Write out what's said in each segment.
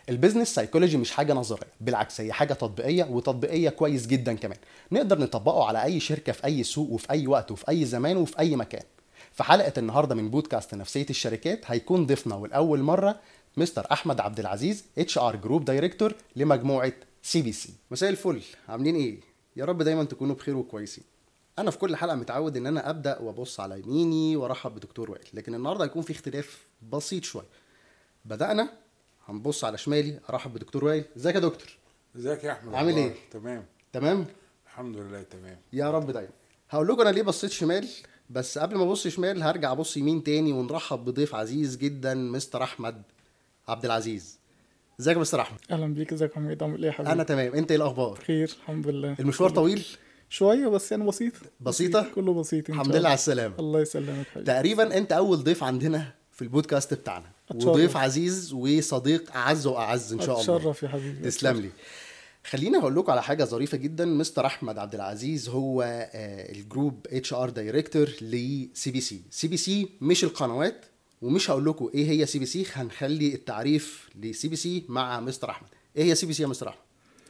البيزنس سايكولوجي مش حاجه نظريه بالعكس هي حاجه تطبيقيه وتطبيقيه كويس جدا كمان نقدر نطبقه على اي شركه في اي سوق وفي اي وقت وفي اي زمان وفي اي مكان في حلقه النهارده من بودكاست نفسيه الشركات هيكون ضيفنا ولاول مره مستر احمد عبد العزيز اتش ار جروب دايركتور لمجموعه سي بي سي مساء الفل عاملين ايه يا رب دايما تكونوا بخير وكويسين انا في كل حلقه متعود ان انا ابدا وابص على يميني وارحب بدكتور وائل لكن النهارده هيكون في اختلاف بسيط شويه بدانا هنبص على شمالي ارحب بدكتور وائل ازيك يا دكتور ازيك يا احمد عامل أخبارك؟ إيه؟ تمام تمام الحمد لله تمام يا رب دايما هقول لكم انا ليه بصيت شمال بس قبل ما ابص شمال هرجع ابص يمين تاني ونرحب بضيف عزيز جدا مستر احمد عبد العزيز ازيك يا مستر احمد اهلا بيك ازيك يا حميد عامل ايه يا حبيبي انا تمام انت ايه الاخبار بخير الحمد لله المشوار طويل شويه بس يعني بسيط بسيطة؟ كله بسيط إن الحمد شاء لله الله. على السلامه الله يسلمك حبيبي تقريبا انت اول ضيف عندنا في البودكاست بتاعنا أتشرف. وضيف عزيز وصديق اعز واعز ان شاء الله اتشرف يا حبيبي تسلم لي خليني اقول لكم على حاجه ظريفه جدا مستر احمد عبد العزيز هو آه، الجروب اتش ار دايركتور لسي بي سي سي بي سي مش القنوات ومش هقول لكم ايه هي سي بي سي هنخلي التعريف لسي بي سي مع مستر احمد ايه هي سي بي سي يا مستر احمد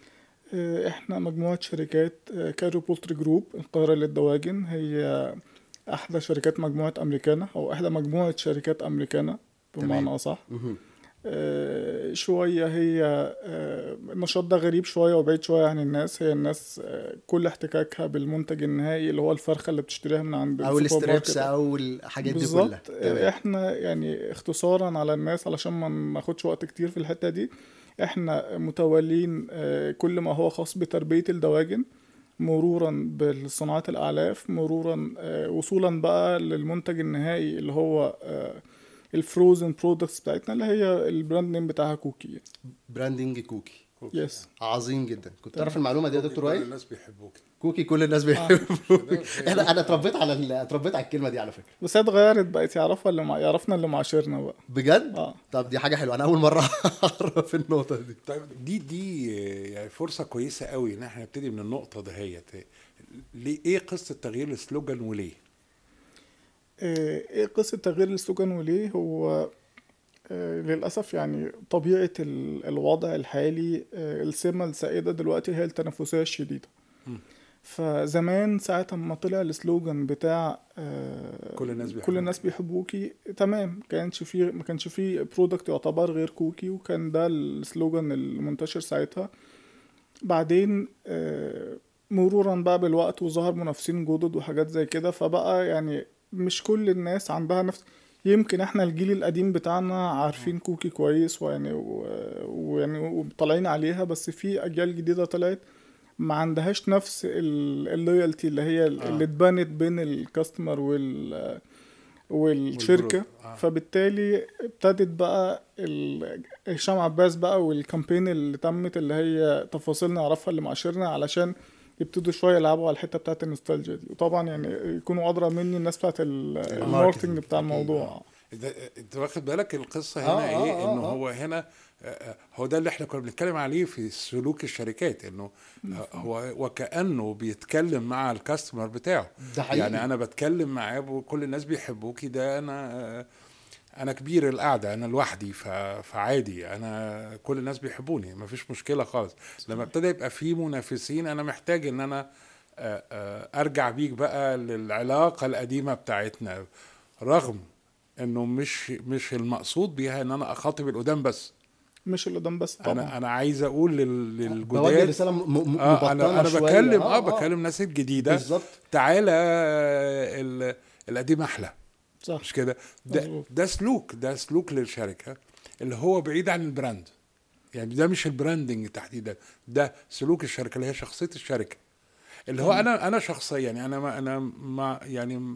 آه، احنا مجموعه شركات آه، كارو بولتري جروب القاهره للدواجن هي احدى شركات مجموعه امريكانا او احدى مجموعه شركات امريكانا تمام. بمعنى اصح مهم. آه، شوية هي آه، النشاط ده غريب شوية وبعيد شوية عن الناس هي الناس آه، كل احتكاكها بالمنتج النهائي اللي هو الفرخة اللي بتشتريها من عند او السوبر ماركت الستريبس او الحاجات دي كلها بالظبط تمام. احنا يعني اختصارا على الناس علشان ما ناخدش وقت كتير في الحته دي احنا متولين آه، كل ما هو خاص بتربيه الدواجن مرورا بالصناعات الاعلاف مرورا آه، وصولا بقى للمنتج النهائي اللي هو الفروزن برودكتس بتاعتنا اللي هي البراند نيم بتاعها كوكي براندنج كوكي يس عظيم جدا كنت تعرف المعلومه دي يا دكتور كل وائل الناس بيحبوك كوكي كل الناس بيحبوك انا انا اتربيت على ال- اتربيت على الكلمه دي على فكره بس هي اتغيرت بقت يعرفها اللي مع... يعرفنا اللي معاشرنا بقى بجد اه طب دي حاجه حلوه انا اول مره اعرف النقطه دي طيب دي دي يعني فرصه كويسه قوي ان احنا نبتدي من النقطه دهيت ليه ايه قصه تغيير السلوجان وليه؟ آه، ايه قصة تغيير السلوجان وليه هو آه، للأسف يعني طبيعة ال- الوضع الحالي آه، السمة السائدة دلوقتي هي التنافسية الشديدة مم. فزمان ساعة ما طلع السلوجان بتاع آه، كل الناس كل بيحبوك. الناس بيحبوكي تمام كانش فيه ما كانش فيه برودكت يعتبر غير كوكي وكان ده السلوجان المنتشر ساعتها بعدين آه، مرورا بقى بالوقت وظهر منافسين جدد وحاجات زي كده فبقى يعني مش كل الناس عندها نفس يمكن احنا الجيل القديم بتاعنا عارفين كوكي كويس ويعني و- ويعني وطالعين عليها بس في اجيال جديده طلعت ما عندهاش نفس اللويالتي اللي هي اللي اتبنت بين الكاستمر وال والشركه والجروب. آه. فبالتالي ابتدت بقى ال- هشام عباس بقى والكامبين اللي تمت اللي هي تفاصيل نعرفها اللي معاشرنا علشان يبتدوا شويه يلعبوا على الحته بتاعت النوستالجيا دي وطبعا يعني يكونوا ادرى مني الناس بتاعت ال- الماركتنج بتاع الموضوع ده- انت واخد بالك القصه آه، هنا آه، ايه؟ آه، انه آه. هو هنا آه، آه، هو ده اللي احنا كنا بنتكلم عليه في سلوك الشركات انه آه، هو وكانه بيتكلم مع الكاستمر بتاعه ده حقيقي يعني انا بتكلم معاه وكل الناس بيحبوكي ده انا آه، انا كبير القعده انا لوحدي ف- فعادي انا كل الناس بيحبوني مفيش مشكله خالص لما ابتدى يبقى في منافسين انا محتاج ان انا آه، آه، ارجع بيك بقى للعلاقه القديمه بتاعتنا رغم انه مش مش المقصود بيها ان انا اخاطب القدام بس مش اللي قدام بس طبعا انا انا عايز اقول لل- بوجه للجداد رساله م- م- اه انا مبطنه انا شوية. بكلم اه بكلم الناس الجديده بالظبط تعالى آه، ال- القديم احلى صح مش كده ده مظبوط. ده سلوك ده سلوك للشركه اللي هو بعيد عن البراند يعني ده مش البراندنج تحديدا ده سلوك الشركه اللي هي شخصيه الشركه اللي هو انا انا شخصيا يعني انا ما انا ما يعني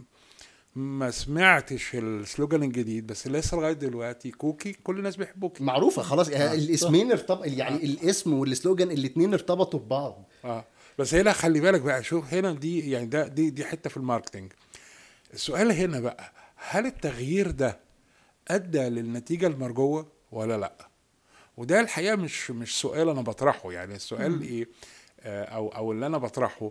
ما سمعتش السلوجان الجديد بس لسه لغايه دلوقتي كوكي كل الناس بيحبوكي معروفه خلاص يعني آه. الاسمين ارتبط يعني الاسم والسلوجان الاثنين ارتبطوا ببعض اه بس هنا خلي بالك بقى شوف هنا دي يعني ده دي دي حته في الماركتنج السؤال هنا بقى هل التغيير ده ادى للنتيجه المرجوه ولا لا وده الحقيقه مش مش سؤال انا بطرحه يعني السؤال ايه آه، او او اللي انا بطرحه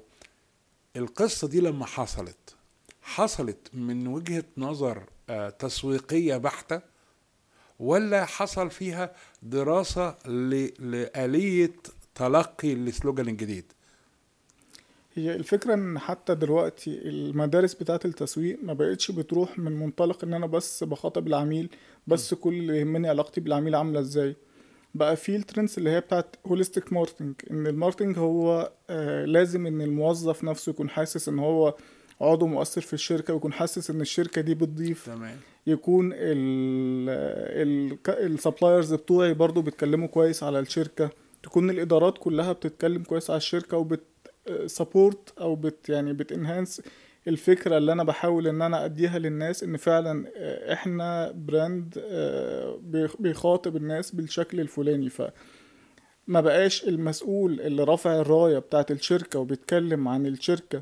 القصه دي لما حصلت حصلت من وجهه نظر آه، تسويقيه بحته ولا حصل فيها دراسه ل- لاليه تلقي السلوجان الجديد هي الفكرة ان حتى دلوقتي المدارس بتاعة التسويق ما بقتش بتروح من منطلق ان انا بس بخاطب العميل بس كل اللي يهمني علاقتي بالعميل عاملة ازاي بقى في الترندز اللي هي بتاعت هوليستيك ماركتنج ان الماركتنج هو آه لازم ان الموظف نفسه يكون حاسس ان هو عضو مؤثر في الشركة ويكون حاسس ان الشركة دي بتضيف تمام يكون السبلايرز بتوعي برضو بيتكلموا كويس على الشركة تكون الإدارات كلها بتتكلم كويس على الشركة وبت سبورت او بت يعني بتنهانس الفكرة اللي انا بحاول ان انا اديها للناس ان فعلا آه، احنا براند آه، بيخ- بيخاطب الناس بالشكل الفلاني ف ما بقاش المسؤول اللي رافع الراية بتاعت الشركة وبيتكلم عن الشركة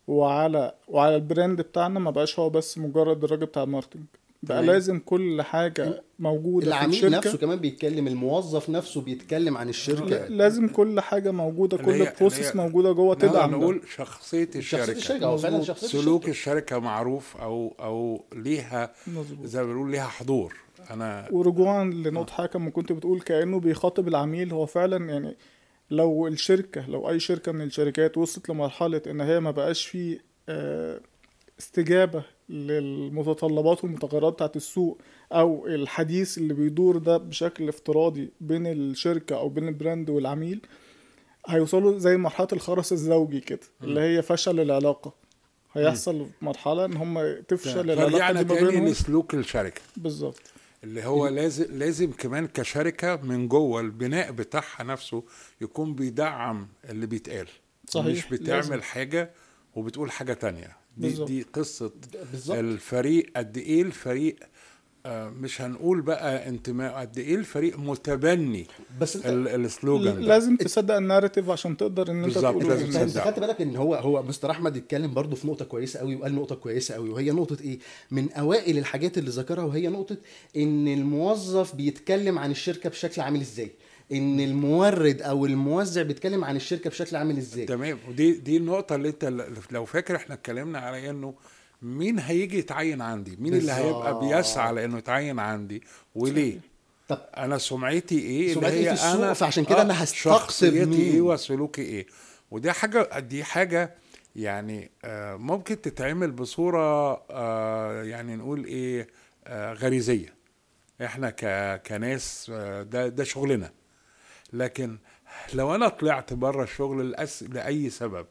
وعلى وعلى البراند بتاعنا ما بقاش هو بس مجرد الراجل بتاع الماركتنج بقى تمام. لازم كل حاجة موجودة في العميل الشركة نفسه كمان بيتكلم الموظف نفسه بيتكلم عن الشركه لا- لازم كل حاجة موجودة اللي كل هي- اللي بروسيس هي- موجودة جوه نقدر تدعم ده. نقول شخصيه شخصيه الشركه الشركه هو فعلا مظبوط. شخصيه سلوك الشركة. الشركه معروف او او ليها مظبوط زي ما بنقول ليها حضور انا ورجوعا لنقطة حاجة ما كنت بتقول كأنه بيخاطب العميل هو فعلا يعني لو الشركة لو أي شركة من الشركات وصلت لمرحلة إن هي ما بقاش في آه، استجابة للمتطلبات والمتغيرات بتاعت السوق أو الحديث اللي بيدور ده بشكل افتراضي بين الشركة أو بين البراند والعميل هيوصلوا زي مرحلة الخرس الزوجي كده اللي هي فشل العلاقة هيحصل مرحلة إن هم تفشل العلاقة فرجعنا دي ما تاني بينهم لسلوك الشركه بالظبط اللي هو لازم لازم كمان كشركه من جوه البناء بتاعها نفسه يكون بيدعم اللي بيتقال صحيح، مش بتعمل لازم. حاجه وبتقول حاجه تانية دي بالظبط. دي قصه بالظبط الفريق قد ايه الفريق آه، مش هنقول بقى انتماء قد ايه الفريق متبني بس انت ال- السلوجان ده لازم تصدق الناريتيف عشان تقدر ان انت بالظبط، تقوله لازم انت للناس. انت تصدق. خدت بالك ان هو هو مستر احمد اتكلم برضه في نقطه كويسه قوي وقال نقطه كويسه قوي وهي نقطه ايه من اوائل الحاجات اللي ذكرها وهي نقطه ان الموظف بيتكلم عن الشركه بشكل عامل ازاي ان المورد او الموزع بيتكلم عن الشركه بشكل عامل ازاي تمام ودي دي النقطة اللي انت لو فاكر احنا اتكلمنا على انه مين هيجي يتعين عندي؟ مين اللي هيبقى بالظبط. بيسعى لانه يتعين عندي؟ وليه؟ طب انا سمعتي ايه؟ سمعتي اللي إيه هي في السوق؟ انا فعشان كده أنا هستقطب شخصيتي مين؟ ايه وسلوكي ايه؟ ودي حاجة دي حاجة يعني آه، ممكن تتعمل بصورة آه، يعني نقول ايه آه، غريزية احنا ك- كناس آه، ده ده شغلنا لكن لو انا طلعت بره الشغل لأس... لاي سبب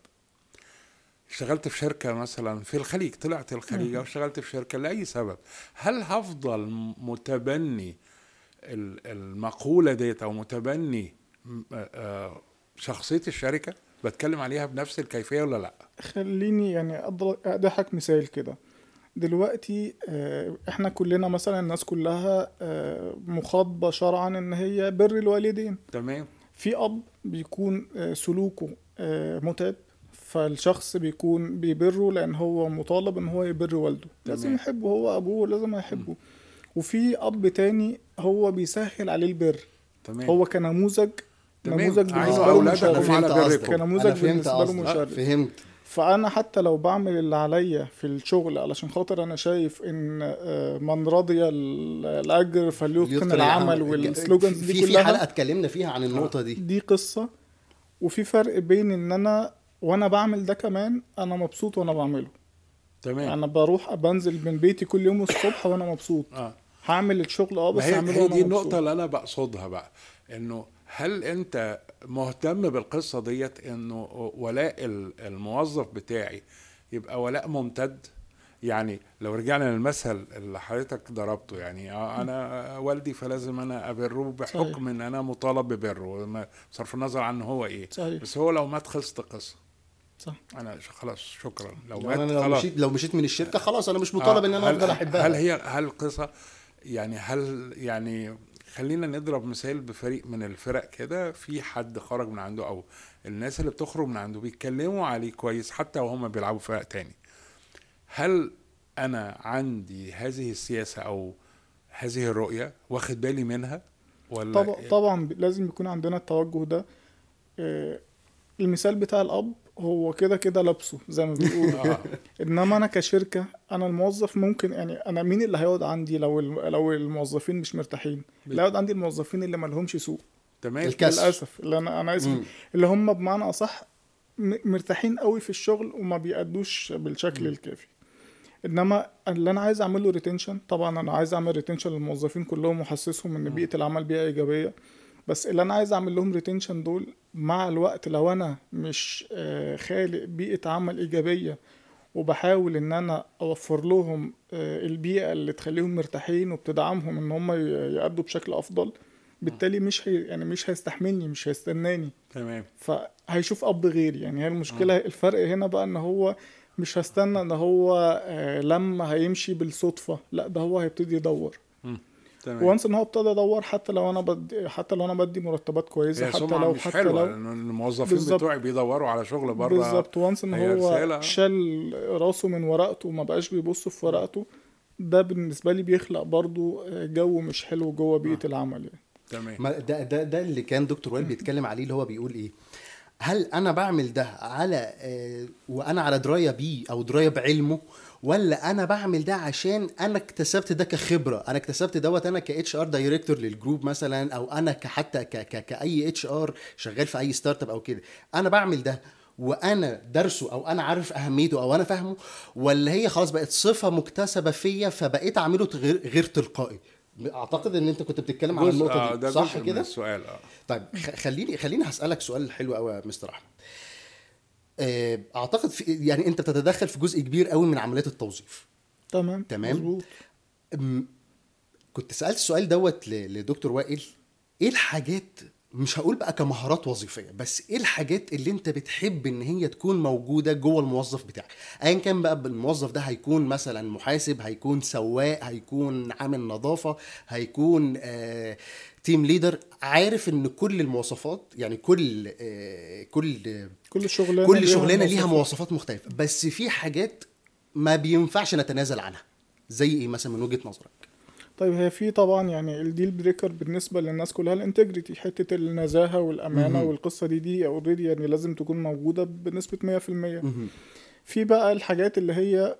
اشتغلت في شركه مثلا في الخليج طلعت الخليج او اشتغلت في شركه لاي سبب هل هفضل م- متبني ال- المقوله ديت او متبني م- آه، شخصيه الشركه بتكلم عليها بنفس الكيفيه ولا لا خليني يعني أضر- اضحك مثال كده دلوقتي آه، احنا كلنا مثلا الناس كلها آه، مخاطبة شرعا ان هي بر الوالدين تمام في اب بيكون آه، سلوكه آه، متعب فالشخص بيكون بيبره لان هو مطالب ان هو يبر والده لازم تمام. يحبه هو ابوه لازم يحبه وفي اب تاني هو بيسهل عليه البر تمام هو كنموذج تمام. نموذج عايز بالنسبه له أولادكم انا مشرف على فهمت بركم. قصدك كنموذج انا فهمت بالنسبة له قصدك مشرف. فهمت فانا حتى لو بعمل اللي عليا في الشغل علشان خاطر انا شايف ان آه، من رضي ال- الاجر فليتقن يتقن العمل والسلوجانز في دي في كلها حلقه اتكلمنا فيها عن النقطه دي دي قصة وفي فرق بين ان انا وانا بعمل ده كمان انا مبسوط وانا بعمله تمام انا بروح بنزل من بيتي كل يوم الصبح وانا مبسوط اه هعمل الشغل اه بس ما هي, هعمله هي وانا دي مبسوط. النقطة اللي أنا بقصدها بقى إنه هل أنت مهتم بالقصة ديت إنه ولاء ال- الموظف بتاعي يبقى ولاء ممتد يعني لو رجعنا للمثل اللي حضرتك ضربته يعني آه أنا والدي فلازم أنا أبره بحكم صحيح. إن أنا مطالب ببره ما- بصرف النظر عن هو إيه صحيح بس هو لو مات خلصت قصة صح أنا ش- خلاص شكرا لو يعني مات انا لو خلاص مشيت لو مشيت من الشركه خلاص انا مش مطالب ان انا هل- افضل احبها هل هي هل القصة يعني هل يعني خلينا نضرب مثال بفريق من الفرق كده في حد خرج من عنده او الناس اللي بتخرج من عنده بيتكلموا عليه كويس حتى وهم بيلعبوا فرق تاني هل انا عندي هذه السياسة او هذه الرؤية واخد بالي منها ولا طبعا طبعا ب- لازم يكون عندنا التوجه ده آه، المثال بتاع الاب هو كده كده لابسه زي ما بيقولوا آه. انما انا كشركه انا الموظف ممكن يعني انا مين اللي هيقعد عندي لو الم- لو الموظفين مش مرتاحين اللي هيقعد عندي الموظفين اللي ما لهمش سوق تمام الكسر. للاسف اللي انا انا اسف مم. اللي هم بمعنى اصح م- مرتاحين قوي في الشغل وما بيأدوش بالشكل الكافي انما اللي انا عايز اعمل له ريتنشن طبعا انا عايز اعمل ريتنشن للموظفين كلهم واحسسهم ان بيئه العمل بيئه ايجابيه بس اللي انا عايز اعمل لهم ريتنشن دول مع الوقت لو انا مش آه، خالق بيئه عمل ايجابيه وبحاول ان انا اوفر لهم آه، البيئه اللي تخليهم مرتاحين وبتدعمهم ان هم ي- يأدوا بشكل افضل بالتالي مش هي يعني مش هيستحملني مش هيستناني تمام فهيشوف اب غيري يعني هي المشكله الفرق هنا بقى ان هو مش هستنى ان هو آه، لما هيمشي بالصدفه لا ده هو هيبتدي يدور تمام وانس ان هو ابتدى يدور حتى لو انا بدي حتى لو انا بدي مرتبات كويسه هي حتى سمعة لو مش حتى حلوة لو لأن الموظفين بالظبط. بتوعي بيدوروا على شغل بره بالظبط وانس ان هي هو رسالة. شال راسه من ورقته وما بقاش بيبص في ورقته ده بالنسبه لي بيخلق برضو آه، جو مش حلو جوه بيئه العمل يعني تمام ما ده ده ده اللي كان دكتور وائل بيتكلم عليه اللي هو بيقول ايه هل انا بعمل ده على آه، وانا على درايه بيه او درايه بعلمه ولا انا بعمل ده عشان انا اكتسبت ده كخبره انا اكتسبت دوت انا كاتش ار دايركتور للجروب مثلا او انا كحتى ك ك كاي اتش ار شغال في اي ستارت اب او كده انا بعمل ده وانا درسه او انا عارف اهميته او انا فاهمه ولا هي خلاص بقت صفه مكتسبه فيا فبقيت اعمله غير غير تلقائي اعتقد ان انت كنت بتتكلم عن جزء- النقطه آه، دي ده صح جزء من كده السؤال اه طيب خ- خليني خليني هسألك سؤال حلو قوي يا مستر احمد آه، اعتقد في يعني انت بتتدخل في جزء كبير قوي من عمليات التوظيف تمام تمام. مظبوط أم، كنت سألت السؤال دوت ل- لدكتور وائل ايه الحاجات مش هقول بقى كمهارات وظيفيه بس ايه الحاجات اللي انت بتحب ان هي تكون موجوده جوه الموظف بتاعك ايا كان بقى الموظف ده هيكون مثلا محاسب هيكون سواق هيكون عامل نظافه هيكون آه تيم ليدر عارف ان كل المواصفات يعني كل آه كل كل شغلانه كل ليها شغلانه ليها مواصفات. مواصفات مختلفه بس في حاجات ما بينفعش نتنازل عنها زي ايه مثلا من وجهه نظرك طيب هي في طبعا يعني الديل بريكر بالنسبه للناس كلها الانتجريتي حته النزاهه والامانه مهم. والقصه دي دي اوريدي يعني لازم تكون موجوده بنسبه 100% مهم. في بقى الحاجات اللي هي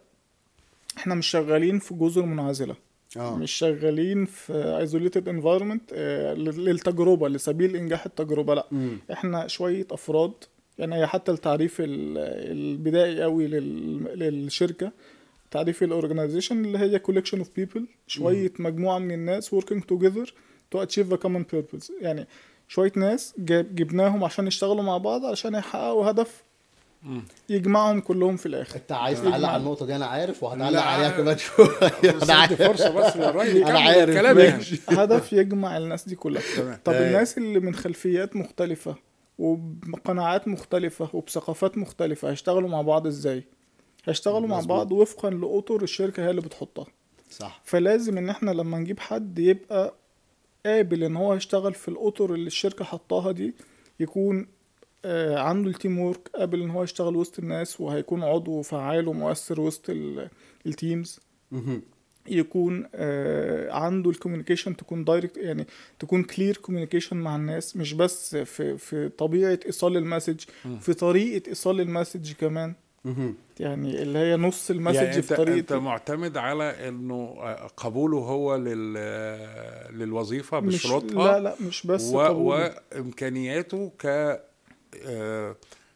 احنا مش شغالين في جزر منعزله اه مش شغالين في ايزوليتد انفايرمنت للتجربه لسبيل انجاح التجربه لا مم. احنا شويه افراد يعني هي حتى التعريف ال- البدائي قوي لل- للشركه تعريف الاورجنايزيشن اللي هي collection of people شويه مجموعه من الناس working together to achieve a common purpose يعني شويه ناس جاب جبناهم عشان يشتغلوا مع بعض عشان يحققوا هدف مم. يجمعهم كلهم في الاخر انت عايز يجمع- تعلق على النقطه دي انا عارف وهتعلق لا. عليها كمان شويه بس انا ادي عارف فرصه بس للراجل أنا يكمل عارف، الكلام يعني ماشي. هدف يجمع الناس دي كلها تمام طب آه. الناس اللي من خلفيات مختلفة وبقناعات مختلفة وبثقافات مختلفة هيشتغلوا مع بعض ازاي؟ هيشتغلوا مع مظبوط. بعض وفقا لأطر الشركة هي اللي بتحطها صح فلازم ان احنا لما نجيب حد يبقى قابل ان هو يشتغل في الأطر اللي الشركة حطاها دي يكون آه، عنده التيم وورك قابل ان هو يشتغل وسط الناس وهيكون عضو فعال ومؤثر وسط ال- التيمز مهم. يكون آه، عنده الكوميونيكيشن تكون دايركت يعني تكون كلير كوميونيكيشن مع الناس مش بس في في طبيعه ايصال المسج في طريقه ايصال المسج كمان مهم. يعني اللي هي نص المسج يعني في انت, انت طريقه معتمد على انه قبوله هو لل للوظيفه مش بشروطها لا لا مش بس و... قبول وامكانياته ك آه،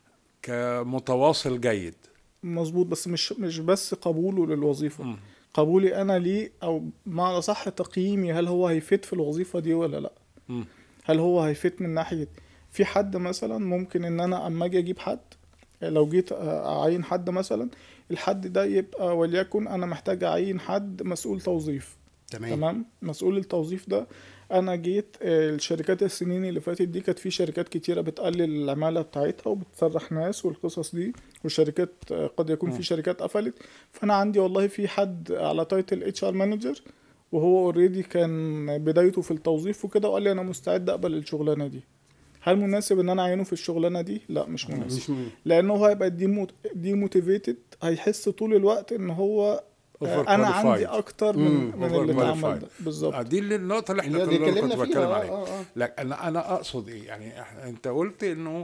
كمتواصل جيد مظبوط بس مش مش بس قبوله للوظيفه مم. قبولي انا ليه او بمعنى صح تقييمي هل هو هيفيد في الوظيفه دي ولا لا مم. هل هو هيفيد من ناحيه في حد مثلا ممكن ان انا اما اجي اجيب حد لو جيت اعين حد مثلا الحد ده يبقى وليكن انا محتاج اعين حد مسؤول توظيف تمام تمام مسؤول التوظيف ده انا جيت آه، الشركات السنين اللي فاتت دي كانت في شركات كتيره بتقلل العماله بتاعتها وبتسرح ناس والقصص دي والشركات آه، قد يكون مم. في شركات قفلت فانا عندي والله في حد على تايتل اتش ار مانجر وهو اوريدي كان بدايته في التوظيف وكده وقال لي انا مستعد اقبل الشغلانه دي هل مناسب ان انا اعينه في الشغلانه دي لا مش مناسب مش م- لانه هو هيبقى دي دي موتيفيتد هيحس طول الوقت ان هو آه، انا Overqualified. عندي اكتر من مم. من اللي اتعمل Overqualified. ده بالظبط آه، دي اللي- النقطه اللي احنا اللي كنا اتكلمنا كنت فيها بتكلم آه، عليها آه، آه. لا انا انا اقصد ايه يعني إحنا- انت قلت انه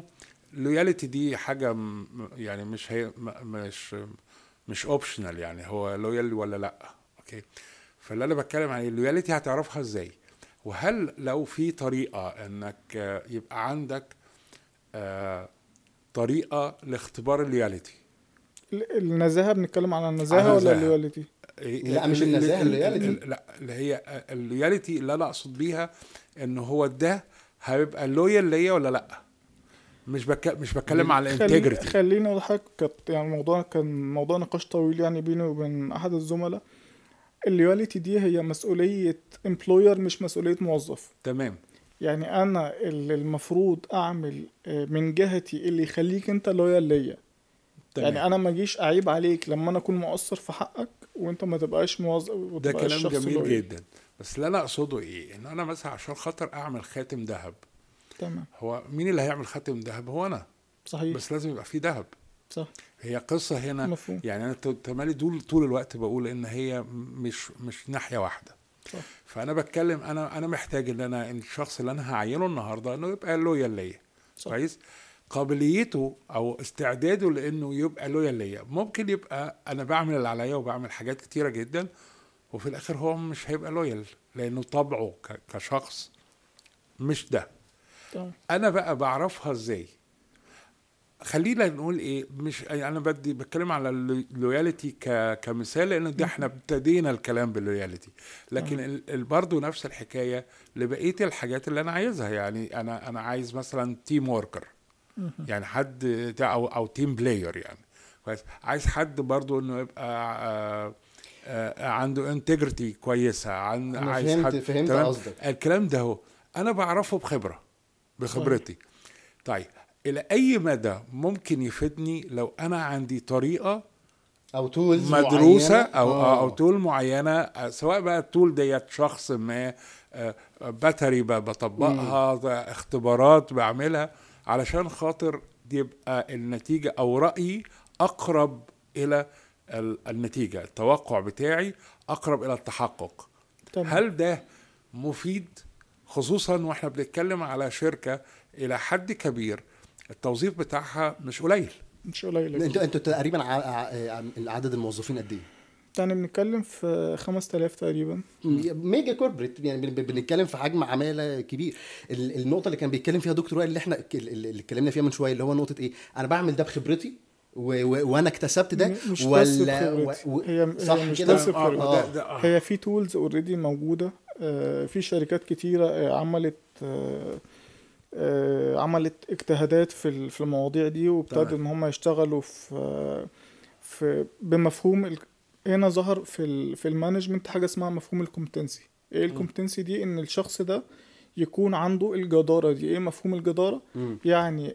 اللويالتي دي حاجه م- يعني مش هي م- مش مش اوبشنال يعني هو لويال ولا لا اوكي فاللي انا بتكلم عن اللويالتي هتعرفها ازاي وهل لو في طريقه انك آه، يبقى عندك آه، طريقه لاختبار اللويالتي ال- النزاهه بنتكلم على النزاهه على ولا النزاهة. اللويالتي لا، مش النزاهة، اللويالتي. لا اللي هي اللويالتي اللي انا اقصد بيها ان هو ده هيبقى لويال ليا ولا لا مش بك... مش بتكلم على خلي- الانتجريتي خليني اضحك كانت يعني الموضوع كان موضوع نقاش طويل يعني بيني وبين احد الزملاء اللويالتي دي هي مسؤوليه امبلوير مش مسؤوليه موظف تمام يعني انا اللي المفروض اعمل آه، من جهتي اللي يخليك انت لويال ليا تمام يعني انا ما اجيش اعيب عليك لما انا اكون مقصر في حقك وانت ما تبقاش موظف ده وتبقاش كلام شخص جميل loyal. جدا بس اللي انا اقصده ايه ان انا مثلا عشان خاطر اعمل خاتم ذهب تمام هو مين اللي هيعمل خاتم ذهب هو انا صحيح بس لازم يبقى فيه ذهب صح هي قصه هنا مفهوم يعني انا ت- تمالي طول طول الوقت بقول ان هي مش مش ناحيه واحده صح. فانا بتكلم انا انا محتاج ان انا الشخص اللي انا هعينه النهارده انه يبقى لويال ليا صح. كويس قابليته او استعداده لانه يبقى لويال ليا ممكن يبقى انا بعمل اللي عليا وبعمل حاجات كتيره جدا وفي الاخر هو مش هيبقى لويال لانه طبعه ك- كشخص مش ده تمام انا بقى بعرفها ازاي خلينا نقول ايه مش انا بدي بتكلم على اللويالتي ك... كمثال لان ده احنا ابتدينا الكلام باللويالتي لكن ال... ال... برضه نفس الحكايه لبقيه الحاجات اللي انا عايزها يعني انا انا عايز مثلا تيم وركر يعني حد بتاع- او او تيم بلاير يعني كويس عايز حد برضه انه يبقى آه آه عنده انتجريتي كويسه عن انا عايز فهمت حد فهمت تمام؟ قصدك الكلام ده هو انا بعرفه بخبره بخبرتي طيب الى اي مدى ممكن يفيدني لو انا عندي طريقه او تولز مدروسه او او تول معينه آه، سواء بقى التول ديت شخص ما آه، باتري ب- بطبقها ده اختبارات بعملها علشان خاطر يبقى النتيجه او رايي اقرب الى ال- النتيجه التوقع بتاعي اقرب الى التحقق تمام هل ده مفيد خصوصا واحنا بنتكلم على شركه الى حد كبير التوظيف بتاعها مش قليل مش قليل انتوا انتوا تقريبا ع- ع- عدد الموظفين قد ايه؟ يعني بنتكلم في 5000 تقريبا ميجا كوربريت يعني بن- بن- بنتكلم في حجم عماله كبير ال- النقطه اللي كان بيتكلم فيها دكتور وائل اللي احنا ك- اللي اللي اتكلمنا فيها من شويه اللي هو نقطه ايه انا بعمل ده بخبرتي و... و... وانا اكتسبت ده م- مش بس ولا بخبرتي. و... و... هي صح هي مش كده بس آه، بخبرتي. ده- ده- آه. هي في تولز اوريدي موجوده آه، في شركات كتيره آه، عملت آه، آه، عملت اجتهادات في ال- في المواضيع دي وابتدوا تمام. ان هم يشتغلوا في آه، في بمفهوم ال- هنا ظهر في ال في المانجمنت حاجه اسمها مفهوم الكومبتنسي ايه الكومبتنسي دي ان الشخص ده يكون عنده الجداره دي ايه مفهوم الجداره مم. يعني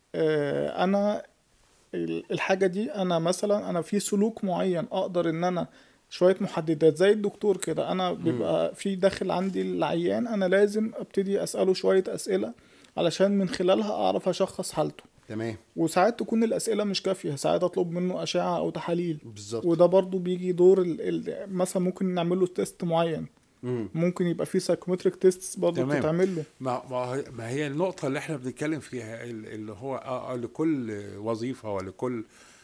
آه، انا ال- الحاجه دي انا مثلا انا في سلوك معين اقدر ان انا شويه محددات زي الدكتور كده انا بيبقى في داخل عندي العيان انا لازم ابتدي اساله شويه اسئله علشان من خلالها اعرف اشخص حالته تمام وساعات تكون الاسئله مش كافيه ساعات اطلب منه اشعه او تحاليل بالظبط وده برضو بيجي دور ال... ال... مثلا ممكن نعمل له تيست معين مم. ممكن يبقى في سايكومتريك تيست برضو تمام. بتتعمل له ما ما هي- ما هي النقطة اللي احنا بنتكلم فيها ال- اللي هو آه آه لكل وظيفة ولكل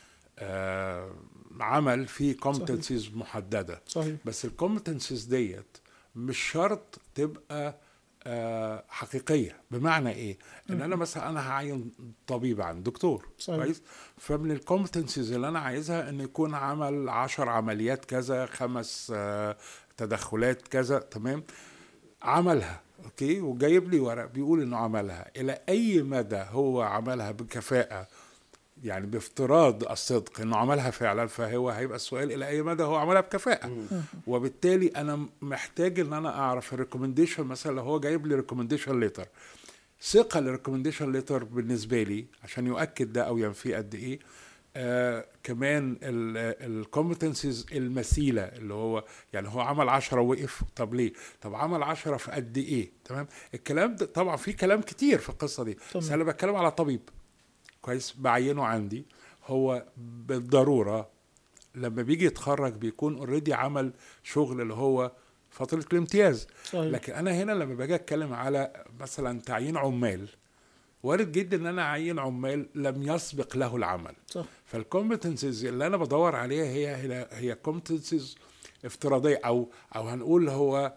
آه عمل فيه كومبتنسيز محددة صحيح بس الكومبتنسيز ديت مش شرط تبقى آه حقيقية بمعنى ايه؟ ان انا مثلا انا هعين طبيب عن دكتور صحيح. كويس فمن الكومبتنسيز اللي انا عايزها ان يكون عمل عشر عمليات كذا خمس آه تدخلات كذا تمام عملها اوكي وجايب لي ورق بيقول انه عملها الى اي مدى هو عملها بكفاءه يعني بافتراض الصدق انه عملها فعلا فهو هيبقى السؤال الى اي مدى هو عملها بكفاءه وبالتالي انا محتاج ان انا اعرف الريكومنديشن مثلا لو هو جايب لي ريكومنديشن ليتر ثقه الريكومنديشن ليتر بالنسبه لي عشان يؤكد ده او ينفيه قد ايه آه كمان الكومبتنسيز المثيله اللي هو يعني هو عمل عشرة وقف طب ليه؟ طب عمل عشرة في قد ايه؟ تمام؟ الكلام ده طبعا في كلام كتير في القصه دي بس تمام. انا بتكلم على طبيب كويس بعينه عندي هو بالضروره لما بيجي يتخرج بيكون اوريدي عمل شغل اللي هو فتره الامتياز صحيح لكن انا هنا لما باجي اتكلم على مثلا تعيين عمال وارد جدا ان انا اعين عمال لم يسبق له العمل صح فالكومبتنسز اللي انا بدور عليها هي هي هي كومبتنسز افتراضيه او او هنقول هو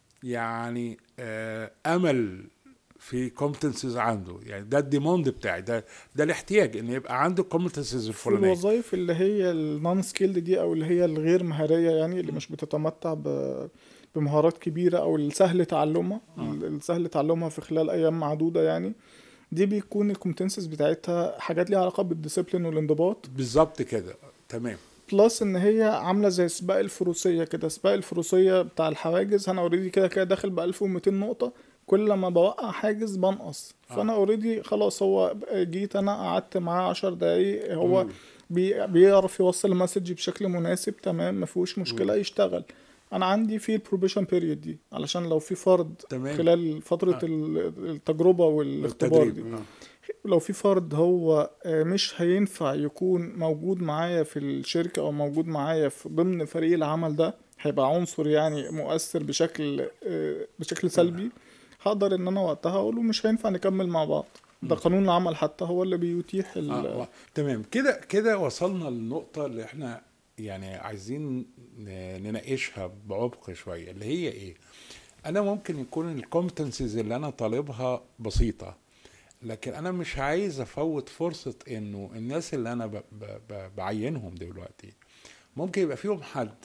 يعني آه امل في كومبتنسز عنده يعني ده الديموند بتاعي ده ده الاحتياج ان يبقى عنده كومبتنسز في الفلانيه الوظائف اللي هي النون سكيلد دي او اللي هي الغير مهاريه يعني اللي مش بتتمتع ب بمهارات كبيره او السهل تعلمها آه. السهل تعلمها في خلال ايام معدوده يعني دي بيكون الكومبتنسز بتاعتها حاجات ليها علاقه بالديسيبلين والانضباط بالظبط كده تمام بلس ان هي عامله زي سباق الفروسيه كده سباق الفروسيه بتاع الحواجز انا اوريدي كده كده داخل ب 1200 نقطه كل ما بوقع حاجز بنقص آه. فانا اوريدي خلاص هو جيت انا قعدت معاه 10 دقايق هو مم. بي بيعرف يوصل المسج بشكل مناسب تمام ما فيهوش مشكله يشتغل انا عندي في البروبيشن بيريود دي علشان لو في فرد تمام. خلال فتره آه. ال- التجربه والاختبار دي التدريب آه. لو في فرد هو آه، مش هينفع يكون موجود معايا في الشركة أو موجود معايا في ضمن فريق العمل ده هيبقى عنصر يعني مؤثر بشكل آه، بشكل سلبي هقدر إن أنا وقتها أقوله مش هينفع نكمل مع بعض ده قانون العمل حتى هو اللي بيتيح ال- آه. و- تمام كده كده وصلنا للنقطة اللي احنا يعني عايزين ن- نناقشها بعمق شوية اللي هي ايه؟ أنا ممكن يكون الكومبتنسز اللي أنا طالبها بسيطة لكن أنا مش عايز أفوت فرصة إنه الناس اللي أنا ب ب ب بعينهم دلوقتي ممكن يبقى فيهم حد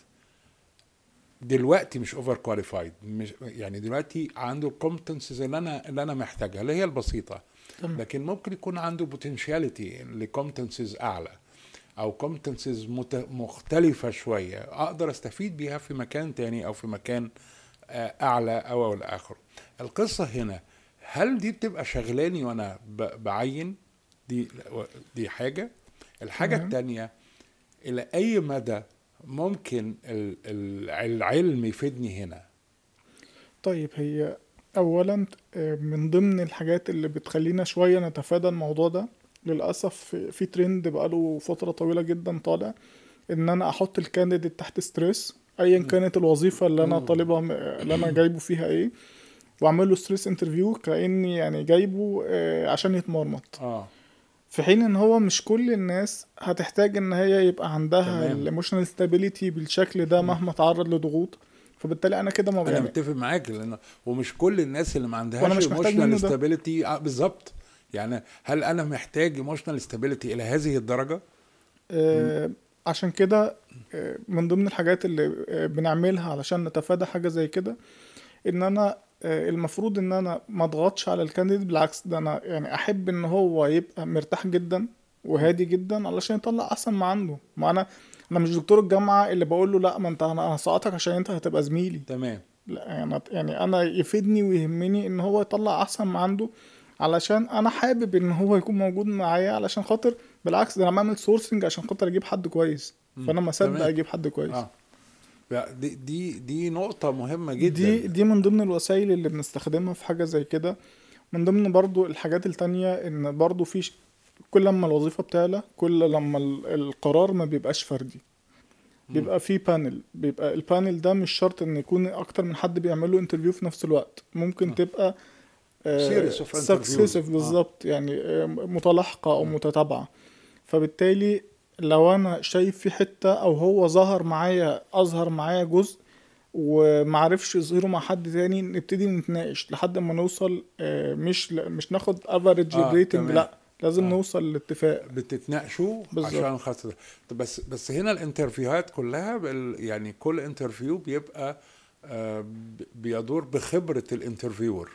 دلوقتي مش اوفر كواليفايد مش يعني دلوقتي عنده الكومبتنسز اللي انا اللي انا محتاجها اللي هي البسيطه تمام. لكن ممكن يكون عنده بوتنشاليتي لكومبتنسز اعلى او كومبتنسز مختلفه شويه اقدر استفيد بيها في مكان تاني او في مكان آه، اعلى او او اخره القصه هنا هل دي بتبقى شغلاني وانا ب- بعين دي دي حاجه الحاجه تمام. التانيه الى اي مدى ممكن ال- ال- العلم يفيدني هنا طيب هي أولا آه، من ضمن الحاجات اللي بتخلينا شوية نتفادى الموضوع ده للأسف في- في ترند بقاله فترة طويلة جدا طالع إن أنا أحط الكانديديت تحت ستريس أيا كانت الوظيفة اللي أنا مم. طالبها م- اللي أنا جايبه فيها إيه وأعمل له ستريس انترفيو كأني يعني جايبه آه، عشان يتمرمط اه في حين ان هو مش كل الناس هتحتاج ان هي يبقى عندها تمام. الايموشنال ستابيليتي بالشكل ده مهما تعرض لضغوط فبالتالي انا كده ما انا يعني متفق معاك لان ومش كل الناس اللي ما وأنا عندهاش مش محتاج ايموشنال منه ده. ستابيليتي آه بالظبط يعني هل انا محتاج ايموشنال ستابيليتي الى هذه الدرجه آه، عشان كده آه، من ضمن الحاجات اللي آه، بنعملها علشان نتفادى حاجة زي كده ان انا آه، المفروض ان انا ما اضغطش على الكانديديت بالعكس ده انا يعني احب ان هو يبقى مرتاح جدا وهادي جدا علشان يطلع احسن ما عنده ما انا انا مش دكتور الجامعة اللي بقول له لا ما انت انا هسقطك عشان انت هتبقى زميلي تمام لا يعني يعني انا يفيدني ويهمني ان هو يطلع احسن ما عنده علشان انا حابب ان هو يكون موجود معايا علشان خاطر بالعكس ده انا بعمل سورسنج عشان خاطر اجيب حد كويس فانا ما صدق تمام. اجيب حد كويس اه لا، دي دي دي نقطه مهمه جدا دي دي من ضمن الوسائل اللي بنستخدمها في حاجه زي كده من ضمن برضو الحاجات التانية ان برضو في ش- كل لما الوظيفه بتعلى كل لما ال- القرار ما بيبقاش فردي بيبقى في بانل بيبقى البانل ده مش شرط ان يكون اكتر من حد بيعمل له انترفيو في نفس الوقت ممكن آه. تبقى Series of interviews. سكسيسيف آه. بالظبط يعني آه، متلاحقه او متتابعه فبالتالي لو انا شايف في حته او هو ظهر معايا اظهر معايا جزء ومعرفش يظهره مع حد تاني نبتدي نتناقش لحد ما نوصل آه، مش مش ناخد افريج آه، ريتنج تمام. لا لازم آه. نوصل لاتفاق بتتناقشوا بالظبط. عشان خاطر طب بس بس هنا الانترفيوهات كلها بال يعني كل انترفيو بيبقى آه ب- بيدور بخبره الانترفيور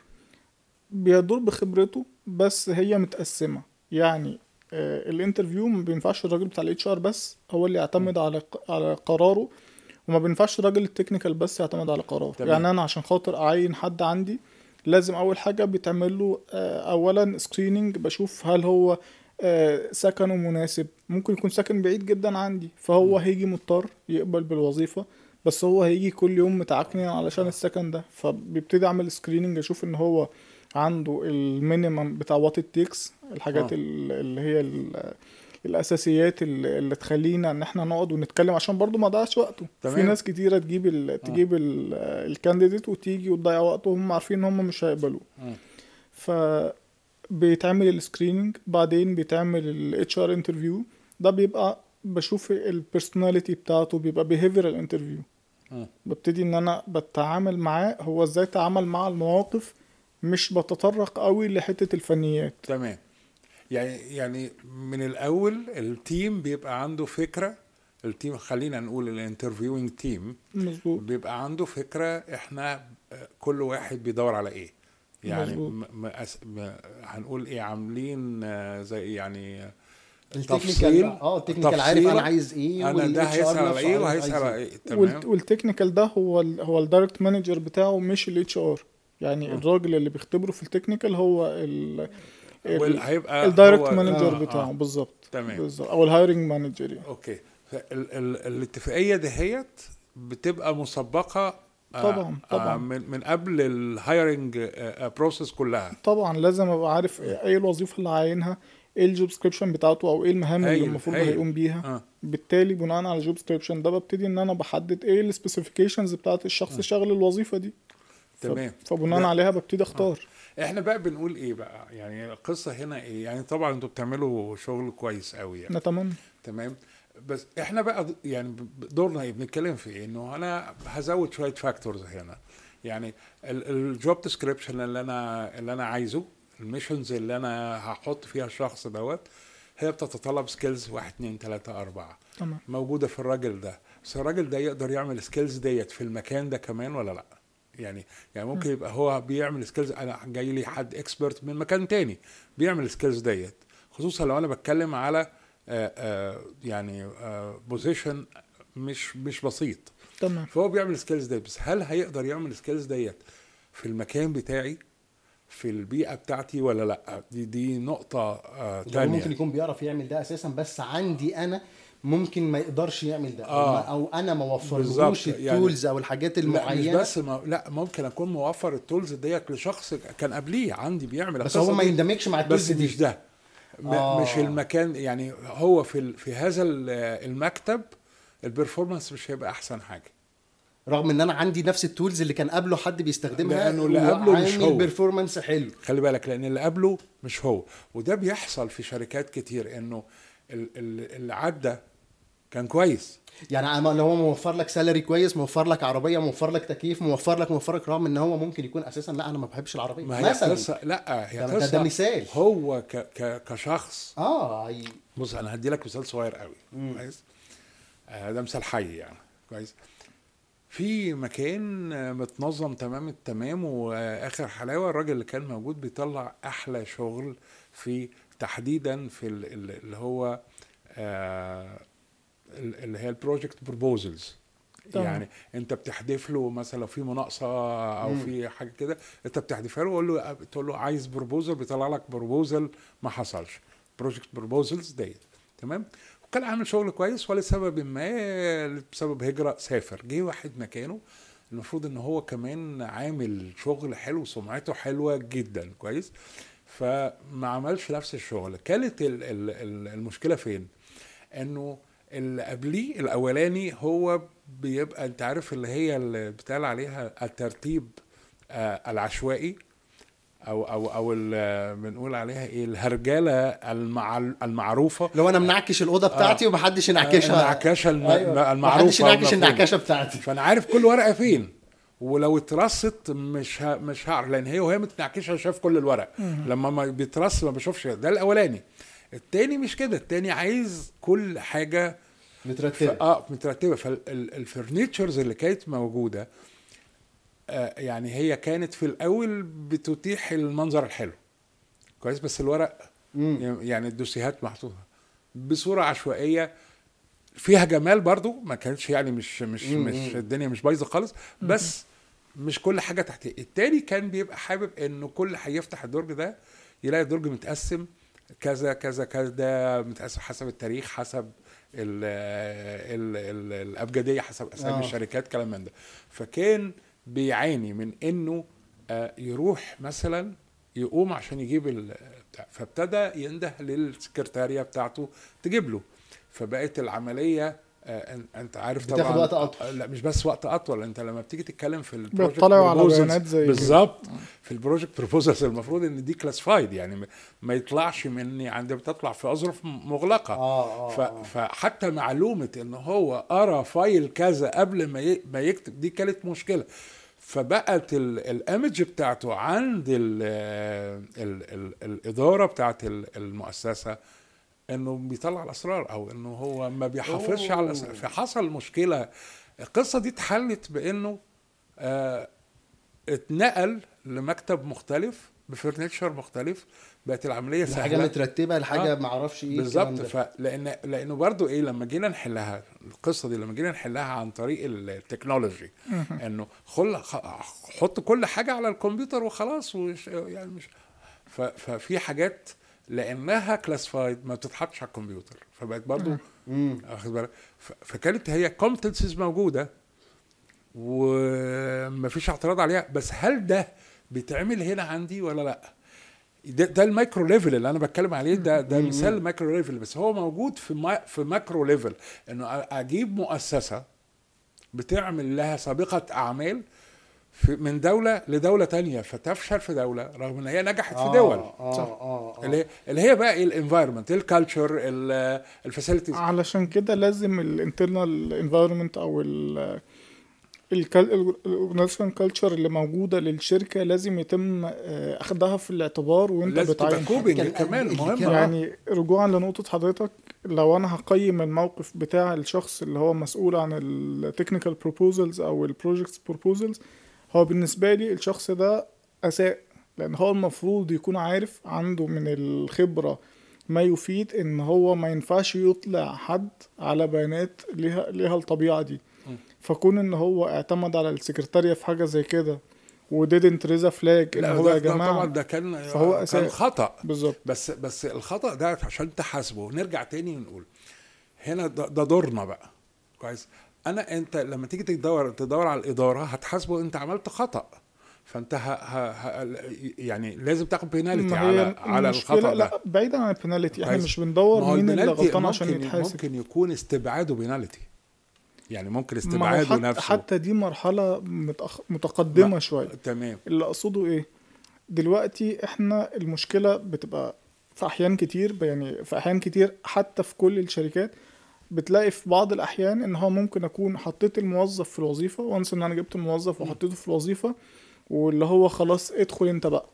بيدور بخبرته بس هي متقسمه يعني آه، الانترفيو ما بينفعش الراجل بتاع الاتش ار بس هو اللي يعتمد على ق- على قراره وما بينفعش الراجل التكنيكال بس يعتمد على قراره تمام. يعني انا عشان خاطر اعين حد عندي لازم اول حاجه بيتعمل له آه، اولا سكريننج بشوف هل هو آه، سكنه مناسب ممكن يكون سكن بعيد جدا عندي فهو هيجي مضطر يقبل بالوظيفه بس هو هيجي كل يوم متعكنن علشان السكن ده فبيبتدي اعمل سكريننج اشوف ان هو عنده المينيمم بتاع وات التيكس الحاجات آه. ال- اللي هي ال- الاساسيات اللي, اللي تخلينا ان احنا نقعد ونتكلم عشان برضو ما ضيعش وقته تمام. في ناس كتيره تجيب ال تجيب ال- الكانديديت وتيجي وتضيع وقته وهم عارفين ان هم مش هيقبلوه مم. ف بيتعمل السكريننج بعدين بيتعمل الاتش ار انترفيو ده بيبقى بشوف البيرسوناليتي بتاعته بيبقى behavioral انترفيو مم. ببتدي ان انا بتعامل معاه هو ازاي تعامل مع المواقف مش بتطرق قوي لحتة الفنيات تمام يعني يعني من الاول التيم بيبقى عنده فكره التيم خلينا نقول الانترفيوينج تيم مظبوط بيبقى عنده فكره احنا آه، كل واحد بيدور على ايه يعني مظبوط. م- م- أس- م- هنقول ايه عاملين آه، زي يعني آه، التكنيكال تفصيل- بقى. اه التكنيكال عارف تفصيلة. انا عايز ايه انا ده وال HR هيسال على نفسه ايه عارف وهيسال عايز على إيه. ايه تمام والت- والتكنيكال ده هو ال هو الدايركت مانجر بتاعه مش الاتش ار يعني مم. الراجل اللي بيختبره في التكنيكال هو ال وال- هيبقى الدايركت هو- مانجر آه، بتاعه آه. بالظبط تمام. بالظبط او الهايرنج مانجر يعني اوكي فال- ال- الاتفاقيه دهيت بتبقى مسبقه آه، طبعاً، آه، طبعاً. من من قبل الهايرنج بروسيس كلها طبعا لازم ابقى عارف ايه الوظيفه اللي عاينها ايه الجوب سكريبشن بتاعته او ايه المهام اللي هايل، المفروض هايل. هيقوم بيها اه بالتالي بناء على الجوب سكريبشن ده ببتدي ان انا بحدد ايه السبيسيفيكيشنز بتاعت الشخص اللي شغال الوظيفه دي ف- تمام. فبناء لا. عليها ببتدي اختار احنا بقى بنقول ايه بقى يعني القصه هنا ايه يعني طبعا انتوا بتعملوا شغل كويس قوي يعني نتمنى تمام بس احنا بقى د- يعني ب- دورنا ايه بنتكلم في ايه انه انا هزود شويه فاكتورز هنا يعني الجوب ديسكريبشن اللي انا اللي انا عايزه الميشنز اللي انا هحط فيها الشخص دوت هي بتتطلب سكيلز واحد اتنين تلاته اربعه تمام موجوده في الراجل ده بس الراجل ده يقدر يعمل سكيلز ديت في المكان ده كمان ولا لا يعني يعني ممكن يبقى هو بيعمل سكيلز انا جاي لي حد اكسبرت من مكان تاني بيعمل سكيلز ديت خصوصا لو انا بتكلم على آه، آه، يعني بوزيشن مش مش بسيط تمام فهو بيعمل سكيلز ديت بس هل هيقدر يعمل سكيلز ديت في المكان بتاعي في البيئه بتاعتي ولا لا دي دي نقطه آه هو تانية ممكن يكون بيعرف يعمل ده اساسا بس عندي انا ممكن ما يقدرش يعمل ده آه. او, ما أو انا ما وفرلوش بالظبط، يعني- التولز او الحاجات لا مش المعينه بس ما لا ممكن اكون موفر التولز ديت لشخص كان قبليه عندي بيعمل بس القصة هو ما دي. يندمجش مع بس التولز دي مش ده م- آه. مش المكان يعني هو في ال- في هذا ال- المكتب البرفورمانس مش هيبقى احسن حاجه رغم ان انا عندي نفس التولز اللي كان قبله حد بيستخدمها لأنه اللي قبله مش وعامل هو. بيرفورمانس حلو خلي بالك لان اللي قبله مش هو وده بيحصل في شركات كتير انه ال- ال- اللي عدى كان كويس يعني أنا لو هو موفر لك سالري كويس موفر لك عربيه موفر لك تكييف موفر لك موفر لك رغم ان هو ممكن يكون اساسا لا انا ما بحبش العربيه ما هي مثلا قصه لا هي ده- ده- ده قصه مثال. هو ك ك كشخص اه هي- بص انا هدي لك مثال صغير قوي كويس آه ده مثال حي يعني كويس في مكان آه، متنظم تمام التمام واخر حلاوه الراجل اللي كان موجود بيطلع احلى شغل في تحديدا في ال- ال- اللي هو آه ال- اللي هي البروجكت بروبوزلز تمام. يعني انت بتحدف له مثلا لو في مناقصه او مم. في حاجه كده انت بتحدفها له وقول له تقول له عايز بروبوزل بيطلع لك بروبوزل ما حصلش بروجكت بروبوزلز ديت تمام وكان عامل شغل كويس ولسبب ما بسبب هجره سافر جه واحد مكانه المفروض ان هو كمان عامل شغل حلو سمعته حلوه جدا كويس فما عملش نفس الشغل كانت ال- ال- ال- المشكله فين انه اللي قبليه الاولاني هو بيبقى انت عارف اللي هي اللي بتقال عليها الترتيب آه العشوائي او او او ال- بنقول عليها ايه الهرجله المع المعروفه لو انا منعكش الاوضه بتاعتي ومحدش ينعكشها النعكشه الم- أيوة. المعروفه محدش ينعكش المفروض. النعكشه بتاعتي فانا عارف كل ورقه فين ولو اترصت مش ه... مش هعرف لان هي وهي متنعكشه شايف كل الورق لما ما بيترص ما بشوفش ده الاولاني التاني مش كده التاني عايز كل حاجه ف... مترتبه اه مترتبه فالفرنيتشرز اللي كانت موجوده آه يعني هي كانت في الاول بتتيح المنظر الحلو كويس بس الورق مم. يعني الدوسيهات محطوطه بصوره عشوائيه فيها جمال برضو ما كانتش يعني مش مش مم. مش الدنيا مش بايظه خالص بس مش كل حاجه تحت التاني كان بيبقى حابب انه كل هيفتح الدرج ده يلاقي الدرج متقسم كذا كذا كذا متقسم حسب التاريخ حسب ال ال ال الابجديه حسب اسامي آه. الشركات كلام من ده فكان بيعاني من انه آه، يروح مثلا يقوم عشان يجيب ال بتاع فابتدى ينده للسكرتاريه بتاعته تجيب له فبقت العمليه آه، أن- انت عارف بتاخد طبعا وقت أطول. آه، لا مش بس وقت اطول انت لما بتيجي تتكلم في البروجكت بيطلعوا على proposals بيانات زي كده. بالظبط في البروجكت بروبوزلز المفروض ان دي كلاسفايد يعني ما- ما يطلعش مني عندما بتطلع في اظرف مغلقه اه اه ف... آه. فحتى معلومه ان هو قرا فايل كذا قبل ما ي... ما يكتب دي كانت مشكله فبقت ال... الايمج بتاعته عند ال... ال... ال... الاداره بتاعت ال- المؤسسه انه بيطلع الاسرار او انه هو ما بيحافظش على الاسرار فحصل مشكله القصه دي اتحلت بانه آه اتنقل لمكتب مختلف بفرنتشر مختلف بقت العمليه حاجه سهله مترتبه لحاجه آه. ما اعرفش ايه الكلام بالظبط ده. فلان لانه برضو ايه لما جينا نحلها القصه دي لما جينا نحلها عن طريق التكنولوجي انه خل خ- حط كل حاجه على الكمبيوتر وخلاص وش يعني مش ف- ففي حاجات لانها كلاسفايد ما بتتحطش على الكمبيوتر فبقت برضو مم. واخد بالك ف- فكانت هي كومبتنسز موجوده ومفيش اعتراض عليها بس هل ده بيتعمل هنا عندي ولا لا ده, ده المايكرو ليفل اللي انا بتكلم عليه ده ده مثال مايكرو ليفل بس هو موجود في ما في ماكرو ليفل انه أ- اجيب مؤسسه بتعمل لها سابقه اعمال في من دوله لدوله تانية فتفشل في دوله رغم ان هي نجحت في دول اه اه اه, آه. اللي هي اللي هي بقى ايه الانفايرمنت الكالتشر الفاسيلتيز علشان كده لازم الانترنال انفايرمنت او ال الاورجنايزيشن كلتشر اللي موجوده للشركه لازم يتم آه، اخدها في الاعتبار وانت لازم تبقى بتعين كوبنج كان- كمان اللي مهم كان- آه. يعني رجوعا لنقطة حضرتك لو أنا هقيم الموقف بتاع الشخص اللي هو مسؤول عن التكنيكال بروبوزلز أو البروجكتس بروبوزلز هو بالنسبة لي الشخص ده أساء لأن هو المفروض يكون عارف عنده من الخبرة ما يفيد إن هو ما ينفعش يطلع حد على بيانات ليها ليها الطبيعة دي فكون إن هو اعتمد على السكرتارية في حاجة زي كده وديدنت ريزا فلاج إن لا هو ده يا ده جماعة طبعا ده كان فهو كان أساء. خطا بالظبط بس بس الخطا ده عشان تحاسبه نرجع تاني ونقول هنا ده, ده دورنا بقى كويس انا انت لما تيجي تدور تدور على الاداره هتحاسبه انت عملت خطا فانت ه ه ه يعني لازم تاخد بينالتي ما على هي على المشكلة الخطا ده لا بعيدا عن البنالتي احنا كويس. مش ما بندور هو مين اللي البنالتي غلطان عشان ممكن يتحاسب ممكن يكون استبعاده بينالتي يعني ممكن ما هو استبعاده حتى, نفسه حتى دي مرحلة متأخ... متقدمة ما- شوية تمام اللي أقصده إيه دلوقتي إحنا المشكلة بتبقى في أحيان كتير يعني في أحيان كتير حتى في كل الشركات بتلاقي في بعض الأحيان إن هو ممكن أكون حطيت الموظف في الوظيفة وانس إن أنا جبت الموظف وحطيته في الوظيفة واللي هو خلاص ادخل أنت بقى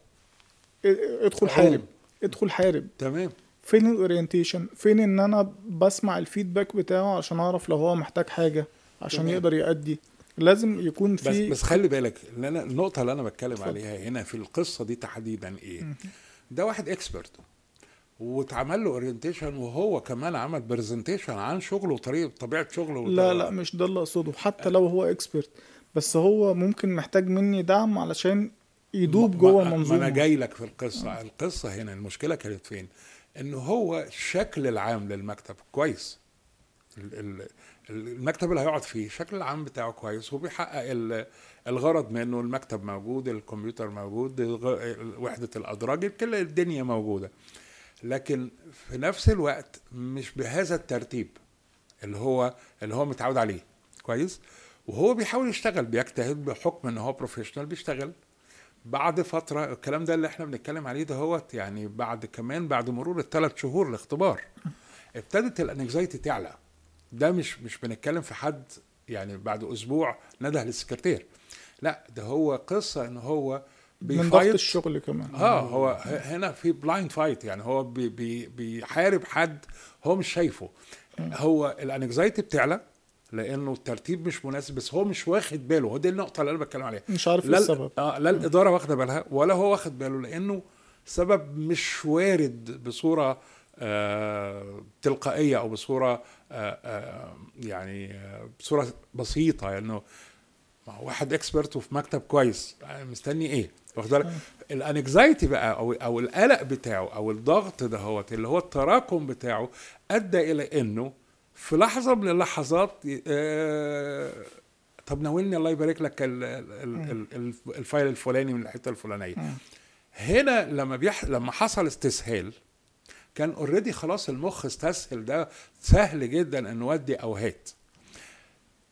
ا- ادخل حارب. حارب ادخل حارب تمام فين الاورينتيشن فين ان انا بسمع الفيدباك بتاعه عشان اعرف لو هو محتاج حاجه عشان تمام. يقدر يأدي لازم يكون بس في بس خلي بالك اللي انا النقطه اللي انا بتكلم اتفضل. عليها هنا في القصه دي تحديدا ايه ده واحد اكسبرت واتعمل له اورينتيشن وهو كمان عمل برزنتيشن عن شغله وطريقه طبيعه شغله لا لا مش ده اللي اقصده حتى لو هو اكسبرت بس هو ممكن محتاج مني دعم علشان يدوب جوه ما- ما انا المنظومه جاي لك في القصه القصه هنا المشكله كانت فين ان هو الشكل العام للمكتب كويس ال- ال- المكتب اللي هيقعد فيه الشكل العام بتاعه كويس وبيحقق ال- الغرض منه المكتب موجود الكمبيوتر موجود الغ- وحده الادراج كل الدنيا موجوده لكن في نفس الوقت مش بهذا الترتيب اللي هو اللي هو متعود عليه كويس وهو بيحاول يشتغل بيجتهد بحكم ان هو بروفيشنال بيشتغل بعد فتره الكلام ده اللي احنا بنتكلم عليه ده هو يعني بعد كمان بعد مرور الثلاث شهور الاختبار ابتدت الانكزايتي تعلى ده مش مش بنتكلم في حد يعني بعد اسبوع نده للسكرتير لا ده هو قصه ان هو من ضغط بيفايت الشغل كمان اه هو ه- هنا في بلايند فايت يعني هو بي بي بيحارب حد هو مش شايفه هو الانكزايتي بتعلى لانه الترتيب مش مناسب بس هو مش واخد باله هو دي النقطه اللي انا بتكلم عليها مش عارف ايه لا السبب اه لا الاداره واخده بالها ولا هو واخد باله لانه سبب مش وارد بصوره آه تلقائيه او بصوره آه آه يعني آه بصوره بسيطه يعني انه ما هو واحد اكسبرت وفي مكتب كويس يعني مستني ايه واخد بالك الانكزايتي بقى او او القلق بتاعه او الضغط دهوت اللي هو التراكم بتاعه ادى الى انه في لحظه من اللحظات آه طب ناولني الله يبارك لك ال- ال- ال- ال- الفايل الفلاني من الحته الفلانيه هنا لما بيح... لما حصل استسهال كان اوريدي خلاص المخ استسهل ده سهل جدا ان نودي او هات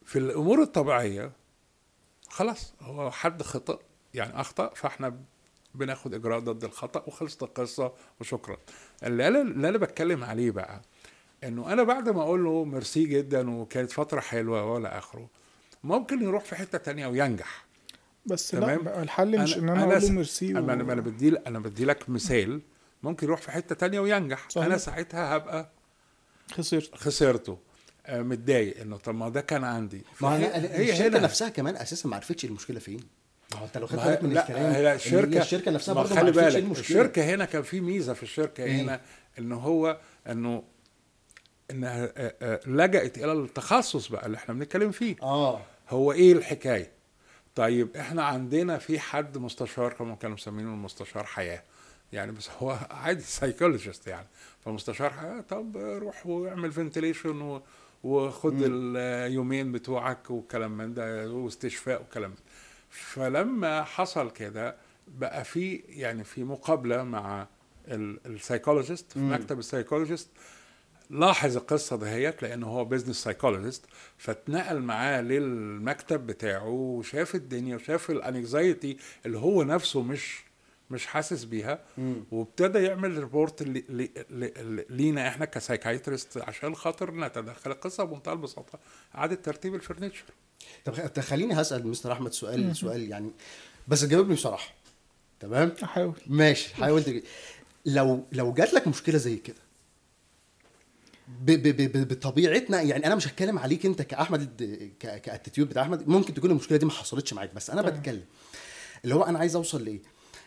في الامور الطبيعيه خلاص هو حد خطا يعني اخطا فاحنا بناخد اجراء ضد الخطا وخلصت القصه وشكرا اللي انا اللي انا بتكلم عليه بقى انه انا بعد ما اقول له ميرسي جدا وكانت فتره حلوه ولا اخره ممكن يروح في حته تانية وينجح بس تمام. لا الحل مش ان انا اقول له ميرسي انا و... انا أنا بدي انا بدي لك مثال ممكن يروح في حته تانية وينجح صحيح. انا ساعتها هبقى خسرت خسرته آه، متضايق انه طب ما ده كان عندي ما فهي- هي هي الشركه هنا نفسها كمان اساسا ما عرفتش المشكله فين ما هو انت لو خدت ما هي- بالك من لا الكلام هي إن الشركه الشركه نفسها ما برضه ما خلي عرفتش ايه بالك المشكله الشركه هنا كان في ميزه في الشركه إيه؟ هنا ان هو انه انها آه، آه، لجأت الى التخصص بقى اللي احنا بنتكلم فيه اه هو ايه الحكايه طيب احنا عندنا في حد مستشار كما كانوا مسمينه المستشار حياه يعني بس هو عادي سايكولوجيست يعني فمستشار حياه طب روح واعمل فنتليشن وخد اليومين بتوعك وكلام من ده واستشفاء وكلام من ده. فلما حصل كده بقى في يعني في مقابله مع السايكولوجيست في مم. مكتب السايكولوجيست لاحظ القصه دهيت لانه هو بزنس سايكولوجيست فاتنقل معاه للمكتب بتاعه وشاف الدنيا وشاف الانكزايتي اللي هو نفسه مش مش حاسس بيها مم. وابتدى يعمل ريبورت لي لي لي لينا احنا كسايكايترست عشان خاطر نتدخل القصه بمنتهى البساطه اعاده ترتيب الفرنتشر طب خ- خليني هسال مستر احمد سؤال سؤال يعني بس جاوبني بصراحه تمام احاول ماشي حاول تجي. لو لو جات لك مشكله زي كده ب- ب- ب- ب- بطبيعتنا يعني انا مش هتكلم عليك انت كاحمد ك- كاتيتيود بتاع احمد ممكن تكون المشكله دي ما حصلتش معاك بس انا تمام. بتكلم اللي هو انا عايز اوصل لايه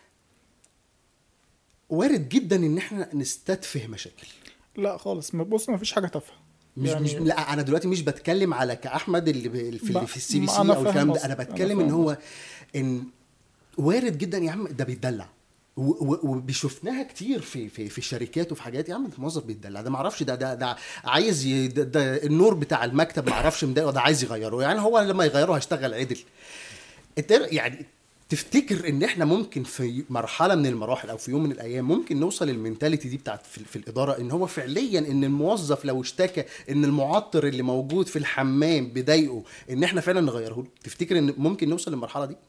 وارد جدا ان احنا نستتفه مشاكل لا خالص ما- بص ما فيش حاجه تافهه مش يعني- مش لا انا دلوقتي مش بتكلم على كاحمد اللي ب- في ما- اللي في السي بي ما سي أنا او فاهم الكلام ده قصدك. انا أنا بتكلم ان فاهم هو ان وارد جدا يا عم ده بيتدلع و- و- وبيشوفناها كتير في في في الشركات وفي حاجات يا عم الموظف بيتدلع ده ما اعرفش ده ده ده عايز ي... ده, ده النور بتاع المكتب ما اعرفش مضايقه ده عايز يغيره يعني هو لما يغيره هيشتغل عدل انت يعني تفتكر ان احنا ممكن في مرحله من المراحل او في يوم من الايام ممكن نوصل للمنتاليتي دي بتاعت في, في الاداره ان هو فعليا ان الموظف لو اشتكى ان المعطر اللي موجود في الحمام بيضايقه ان احنا فعلا نغيره له تفتكر ان ممكن نوصل للمرحله دي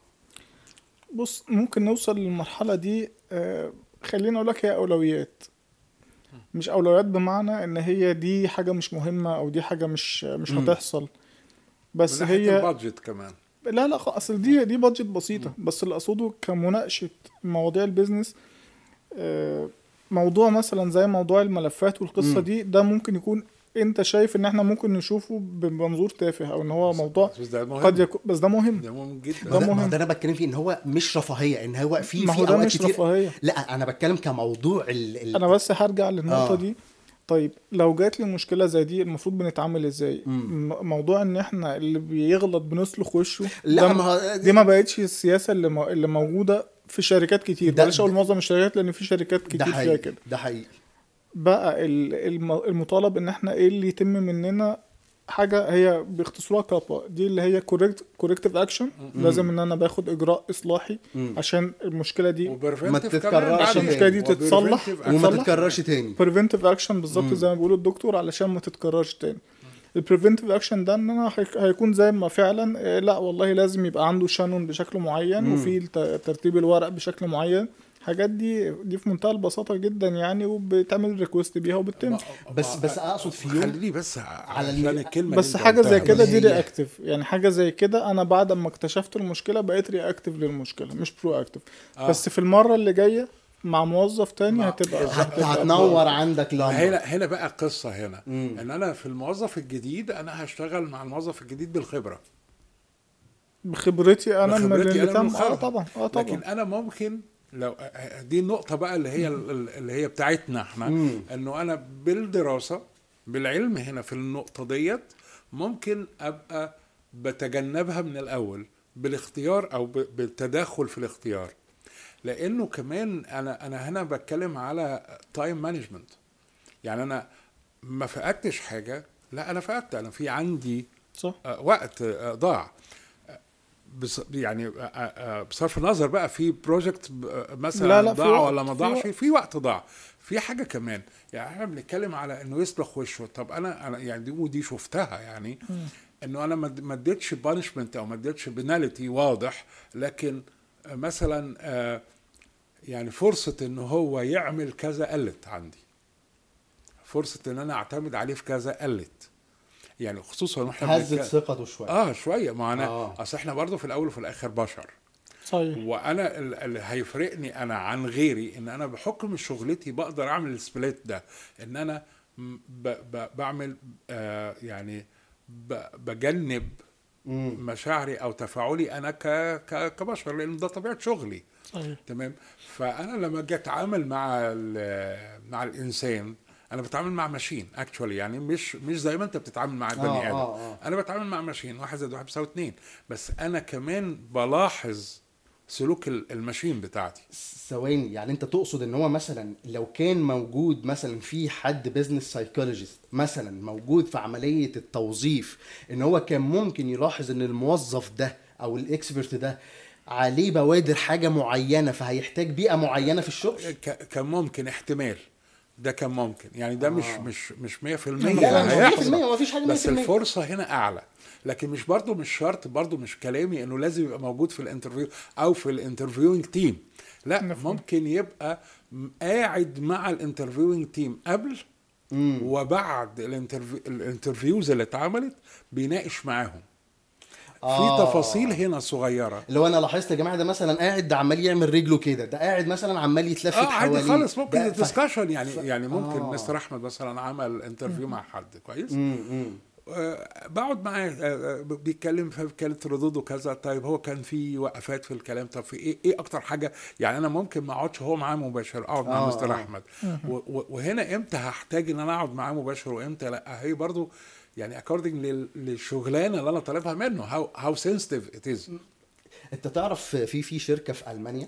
بص ممكن نوصل للمرحله دي آه، خليني اقول لك هي اولويات مش اولويات بمعنى ان هي دي حاجه مش مهمه او دي حاجه مش مش مم. هتحصل بس من ناحية هي البادجت كمان لا لا خ- اصل دي دي بادجت بسيطه بس اللي اقصده كمناقشه مواضيع البيزنس آه، موضوع مثلا زي موضوع الملفات والقصه مم. دي ده ممكن يكون انت شايف ان احنا ممكن نشوفه بمنظور تافه او ان هو موضوع بس ده مهم قد يكون بس ده مهم ده مهم ما جدا ده ده, ما مهم. ده انا بتكلم فيه ان هو مش رفاهيه ان هو في ما في هو ده اوقات مش كتير رفاهيه لا انا بتكلم كموضوع ال... ال... انا بس هرجع للنقطه آه. دي طيب لو جات لي مشكله زي دي المفروض بنتعامل ازاي مم. م- موضوع ان احنا اللي بيغلط بنسلخ وشه لا ده ما هو دي ما بقتش السياسه اللي, مو... اللي موجوده في شركات كتير ده- بلاش اقول معظم الشركات لان في شركات ده كتير فيها حقيقي كده ده حقيقي بقى ال- الم- المطالب ان احنا ايه اللي يتم مننا حاجه هي بيختصروها كابا دي اللي هي كوريكت كوريكتيف اكشن لازم ان انا باخد اجراء اصلاحي مم. عشان المشكله دي وبرفنتيف ما كمان تتكررش بعد تاني. المشكلة دي كده. تتصلح. وبرفنتيف وما صلح. تتكررش تاني بريفنتيف اكشن بالظبط مم. زي ما بيقول الدكتور علشان ما تتكررش تاني البريفنتيف اكشن ده ان انا هيك- هيكون زي ما فعلا آه، لا والله لازم يبقى عنده شانون بشكل معين مم. وفي الت- ترتيب الورق بشكل معين الحاجات دي دي في منتهى البساطه جدا يعني وبتعمل ريكوست بيها وبتتم ما- بس ما- بس اقصد في يوم خليني بس على عشان الم- الكلمه بس اللي أنت حاجه زي قلتها كده بس. دي هي- رياكتيف يعني حاجه زي كده انا بعد ما اكتشفت المشكله بقيت رياكتيف للمشكله مش برو اكتيف آه. بس في المره اللي جايه مع موظف تاني مع- هتبقى هت- هتبقى- هتنور عندك لمبه هنا هنا بقى القصه هنا مم. ان انا في الموظف الجديد انا هشتغل مع الموظف الجديد بالخبره بخبرتي انا من بخبرتي اللي أنا تم من اه الخبرة. طبعا اه طبعا لكن انا ممكن لو دي النقطه بقى اللي هي اللي هي بتاعتنا احنا مم. انه انا بالدراسه بالعلم هنا في النقطه ديت ممكن ابقى بتجنبها من الاول بالاختيار او ب- بالتدخل في الاختيار لانه كمان انا انا هنا بتكلم على تايم مانجمنت يعني انا ما فقدتش حاجه لا انا فقدت انا في عندي صح آه، وقت آه، ضاع آه، بص يعني آه، آه، بصرف النظر بقى في بروجكت مثلا لا، لا، في ضاع وقت، ولا ما في ضاعش وقت. في وقت ضاع في حاجه كمان يعني احنا بنتكلم على انه يسلخ وشه طب انا انا يعني دي ودي شفتها يعني انه انا ما ما اديتش بانشمنت او ما اديتش بناليتي واضح لكن آه، مثلا آه، يعني فرصه ان هو يعمل كذا قلت عندي فرصه ان انا اعتمد عليه في كذا قلت يعني خصوصا واحنا هزت بنتك- ثقته شويه اه شويه ما انا آه. اصل احنا برضه في الاول وفي الاخر بشر صحيح وانا ال- اللي هيفرقني انا عن غيري ان انا بحكم شغلتي بقدر اعمل السبليت ده ان انا م- ب ب بعمل آه يعني ب بجنب مم. مشاعري او تفاعلي انا ك ك كبشر لان ده طبيعه شغلي صحيح تمام فانا لما اجي اتعامل مع ال- مع الانسان انا بتعامل مع ماشين اكشولي يعني مش مش زي ما انت بتتعامل مع البني آه، ادم آه، آه. انا بتعامل مع ماشين واحد زائد واحد بيساوي اتنين بس انا كمان بلاحظ سلوك ال- الماشين بتاعتي ثواني يعني انت تقصد ان هو مثلا لو كان موجود مثلا في حد بزنس سايكولوجيست مثلا موجود في عمليه التوظيف ان هو كان ممكن يلاحظ ان الموظف ده او الاكسبرت ده عليه بوادر حاجه معينه فهيحتاج بيئه معينه في الشغل ك- كان ممكن احتمال ده كان ممكن يعني ده مش آه. مش مش 100% لا، لا لا ما هيحصل. فيش ما فيش حاجه بس 100%. الفرصه هنا اعلى لكن مش برضو مش شرط برضو مش كلامي انه لازم يبقى موجود في الانترفيو او في الانترفيوينج تيم لا مفهوم. ممكن يبقى م- قاعد مع الانترفيوينج تيم قبل مم. وبعد الانترفيو الانترفيوز اللي اتعملت بيناقش معاهم آه. في تفاصيل هنا صغيره اللي هو انا لاحظت يا جماعه ده مثلا قاعد ده عمال يعمل رجله كده ده قاعد مثلا عمال يتلفت اه عادي حواليه خالص ممكن ده ف- ديسكشن يعني يعني ممكن آه. مستر احمد مثلا عمل انترفيو مع حد كويس مم، مم. آه، بقعد معاه آه، آه، بيتكلم فكانت ردوده كذا طيب هو كان في وقفات في الكلام طب في ايه ايه اكتر حاجه يعني انا ممكن ما اقعدش هو معاه مباشر اقعد مع آه، مستر آه. احمد و- و- وهنا امتى هحتاج ان انا اقعد معاه مباشر وامتى لا هي برضو يعني اكوردنج للشغلانه اللي انا طالبها منه هاو هاو سنسيتيف ات از انت تعرف في في شركه في المانيا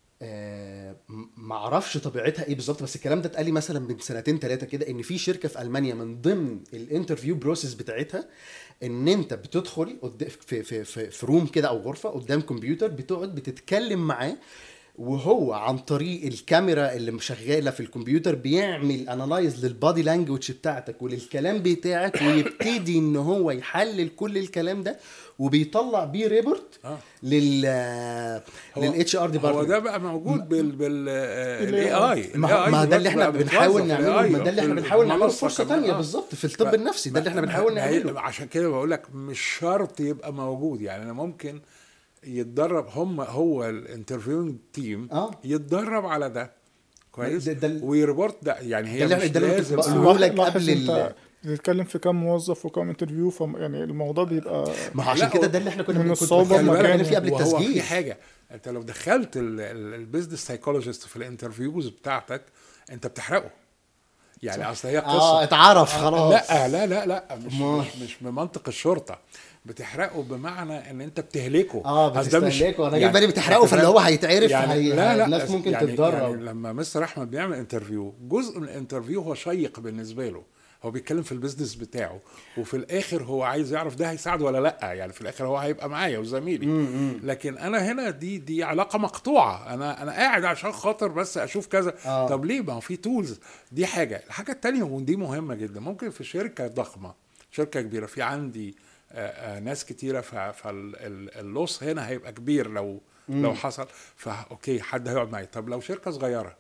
آه، م- معرفش طبيعتها ايه بالظبط بس الكلام ده اتقال لي مثلا من سنتين ثلاثه كده ان في شركه في المانيا من ضمن الانترفيو بروسيس بتاعتها ان انت بتدخل قد- في في في, في روم كده او غرفه قدام كمبيوتر بتقعد بتتكلم معاه وهو عن طريق الكاميرا اللي شغاله في الكمبيوتر بيعمل انالايز للبادي لانجوج بتاعتك وللكلام بتاعك ويبتدي ان هو يحلل كل الكلام ده وبيطلع بيه ريبورت آه. لل هو- للاتش ار هو ديبارتمنت ده بقى موجود بال بال الاي ال اي ما ما ده اللي احنا بنحاول نعمله ما ده اللي احنا بنحاول نعمله فرصه تانية بالظبط في الطب ف- النفسي ده اللي احنا بنحاول ما هي- نعمله عشان كده بقول لك مش شرط يبقى موجود يعني انا ممكن يتدرب هم هو الانترفيوينج تيم آه. يتدرب على ده كويس ده- ده ال- ويريبورت ده يعني هي ده اللي- مش ده اللي كنت لازم بقوله. آه. بقول لك لاحظ قبل انت ال- بتتكلم في كام موظف وكام انترفيو ف يعني الموضوع بيبقى ما هو عشان لا، كده هو- ده اللي احنا كنا من كنت الصعوبة بتكلم بمكان بنتكلم فيه قبل وهو في التسجيل حاجه انت لو دخلت البيزنس سايكولوجيست في الانترفيوز بتاعتك انت بتحرقه يعني اصل هي قصه اه اتعرف خلاص لا لا لا لا مش ما- مش, مش بمنطق الشرطه بتحرقه بمعنى ان انت بتهلكه اه أصل ده مش- بتستهلكه انا جاي يعني- بالي بتحرقه فاللي هو هيتعرف يعني هي... لا لا الناس ممكن يعني تتضرر يعني لما مستر احمد بيعمل انترفيو جزء من الانترفيو هو شيق بالنسبه له هو بيتكلم في البيزنس بتاعه وفي الاخر هو عايز يعرف ده هيساعده ولا لا يعني في الاخر هو هيبقى معايا وزميلي لكن انا هنا دي دي علاقه مقطوعه انا انا قاعد عشان خاطر بس اشوف كذا آه. طب ليه ما هو في تولز دي حاجه الحاجه التانية ودي مهمه جدا ممكن في شركه ضخمه شركه كبيره في عندي آه، آه، ناس كتيره فاللوس هنا هيبقى كبير لو لو حصل فا اوكي حد هيقعد معي طب لو شركه صغيره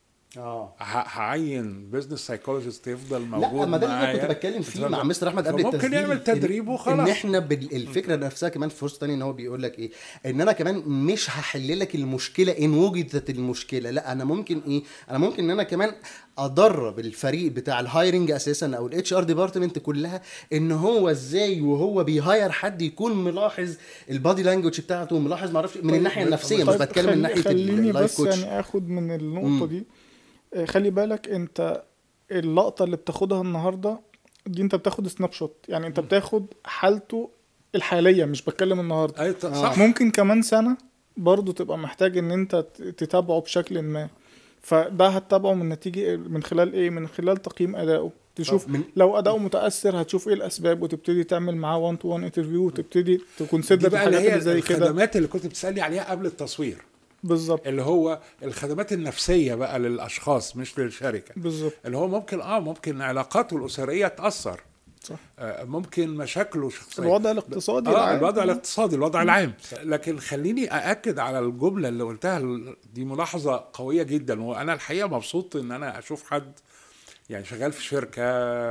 اه ه- هعين بزنس سايكولوجيست يفضل موجود لا ما ده اللي انا معايا كنت بتكلم فيه مع مستر احمد قبل فممكن التسجيل يعمل تدريب إن- وخلاص. ان احنا بال- الفكره نفسها كمان في فرصه تانية ان هو بيقول لك ايه ان انا كمان مش هحل لك المشكله ان وجدت المشكله لا انا ممكن ايه انا ممكن ان انا كمان ادرب الفريق بتاع الهايرنج اساسا او الاتش ار ديبارتمنت كلها ان هو ازاي وهو بيهاير حد يكون ملاحظ البادي لانجوج بتاعته وملاحظ معرفش من الناحيه النفسيه مش طيب بتكلم من خلي- ناحيه خليني اللايف بس كوتش يعني اخد من النقطه مم. دي آه، خلي بالك انت اللقطه اللي بتاخدها النهارده دي انت بتاخد سناب شوت يعني انت بتاخد حالته الحاليه مش بتكلم النهارده اي ط- صح ممكن كمان سنه برضو تبقى محتاج ان انت ت- تتابعه بشكل ما فده هتتابعه من نتيجه من خلال ايه من خلال تقييم ادائه تشوف من- لو اداؤه متاثر هتشوف ايه الاسباب وتبتدي تعمل معاه 1 تو 1 انترفيو وتبتدي دي تكونسيدر بقى اللي الحاجات هي اللي زي كده الخدمات اللي كنت بتسالني عليها قبل التصوير بالظبط اللي هو الخدمات النفسيه بقى للاشخاص مش للشركه بالظبط اللي هو ممكن اه ممكن علاقاته الاسريه تاثر صح. آه، ممكن مشاكله شخصيه الوضع الاقتصادي اه العام. الوضع الاقتصادي الوضع العام لكن خليني ااكد على الجمله اللي قلتها دي ملاحظه قويه جدا وانا الحقيقه مبسوط ان انا اشوف حد يعني شغال في شركه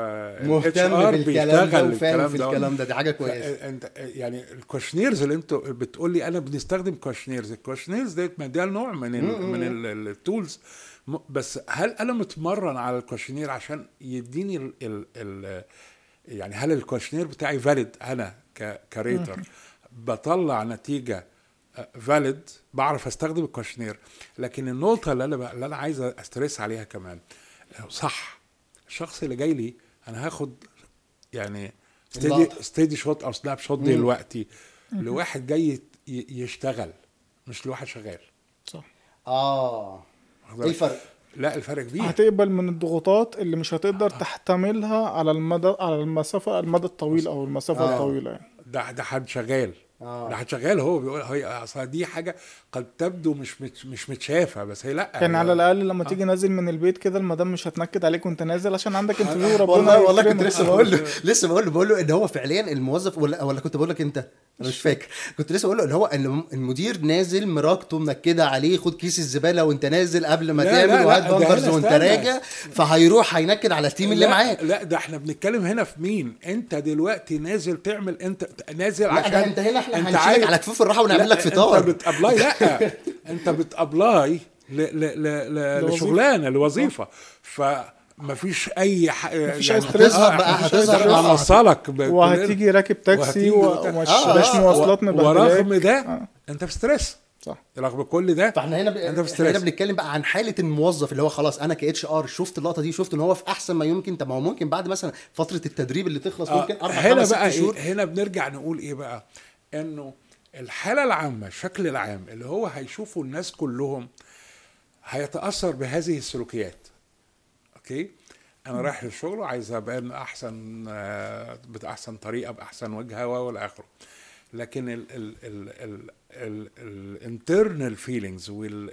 مهتم HR بالكلام ده بيشتغل وفاهم في ده. الكلام ده دي حاجه كويسه انت يعني الكوشنيرز اللي انتوا بتقول لي انا بنستخدم كوشنيرز الكوشنيرز ديت ما ده نوع من ال من ال- ال- التولز م- بس هل انا متمرن على الكوشنير عشان يديني ال ال ال يعني هل الكوشنير بتاعي فاليد انا ك كريتر بطلع نتيجه فاليد بعرف استخدم الكوشنير لكن النقطه اللي انا بقى اللي انا عايز استرس عليها كمان آه، صح الشخص اللي جاي لي انا هاخد يعني ستيدي اللقطة. ستيدي شوت او سناب شوت دلوقتي لواحد جاي ي- يشتغل مش لواحد شغال صح اه واخد ايه بالك؟ الفرق لا الفرق كبير هتقبل من الضغوطات اللي مش هتقدر تحتملها على المدى على المسافة المدى الطويل او المسافة آه. الطويلة يعني ده ده حد شغال آه. ده حد شغال هو بيقول هي اصل دي حاجه قد تبدو مش مش, مش متشافه بس هي لا يعني هي- على الاقل لما تيجي نازل من البيت كده المدام مش هتنكد عليك وانت نازل عشان عندك انترفيو ربنا والله والله كنت يكرمك. لسه بقول له لسه بقول له بقول له ان هو فعليا الموظف ولا ولا كنت بقول لك انت انا مش فاكر كنت لسه بقول له ان هو ان المدير نازل مراكته منكده عليه خد كيس الزباله وانت نازل قبل ما لا، تعمل لا، وهات لا، ده بامبرز هنا وانت استنى. راجع فهيروح هينكد على التيم اللي لا، معاه لا ده احنا بنتكلم هنا في مين انت دلوقتي نازل تعمل انت نازل لا عشان ده انت هنا احنا هنشيلك عايز- على كفوف الراحه ونعمل لا، لك فطار انت بتابلاي لا انت بتابلاي ل- ل- ل- ل- لوظيفة. لشغلانه لوظيفه فمفيش اي ح... مفيش يعني أي ستريس آه، بقى، مفيش هتظهر ستريس. بقى. هنوصلك ب- وهتيجي راكب تاكسي وهتيجي و- وت- ومش آه، مش آه. مواصلات مبهدلاك ورغم ده آه. انت في ستريس صح رغم كل ده فاحنا هنا ب... انت في احنا هنا ستريس بنتكلم بقى عن حاله الموظف اللي هو خلاص انا كاتش ار شفت اللقطه دي شفت ان هو في احسن ما يمكن طب ما هو ممكن بعد مثلا فتره التدريب اللي تخلص آه، ممكن اربع هنا خمس بقى ست شهور إيه؟ هنا بنرجع نقول ايه بقى انه الحاله العامه الشكل العام اللي هو هيشوفه الناس كلهم هيتاثر بهذه السلوكيات اوكي انا رايح للشغل وعايز ابان احسن آه، باحسن طريقه باحسن وجهه والى اخره لكن ال ال ال ال الانترنال فيلينجز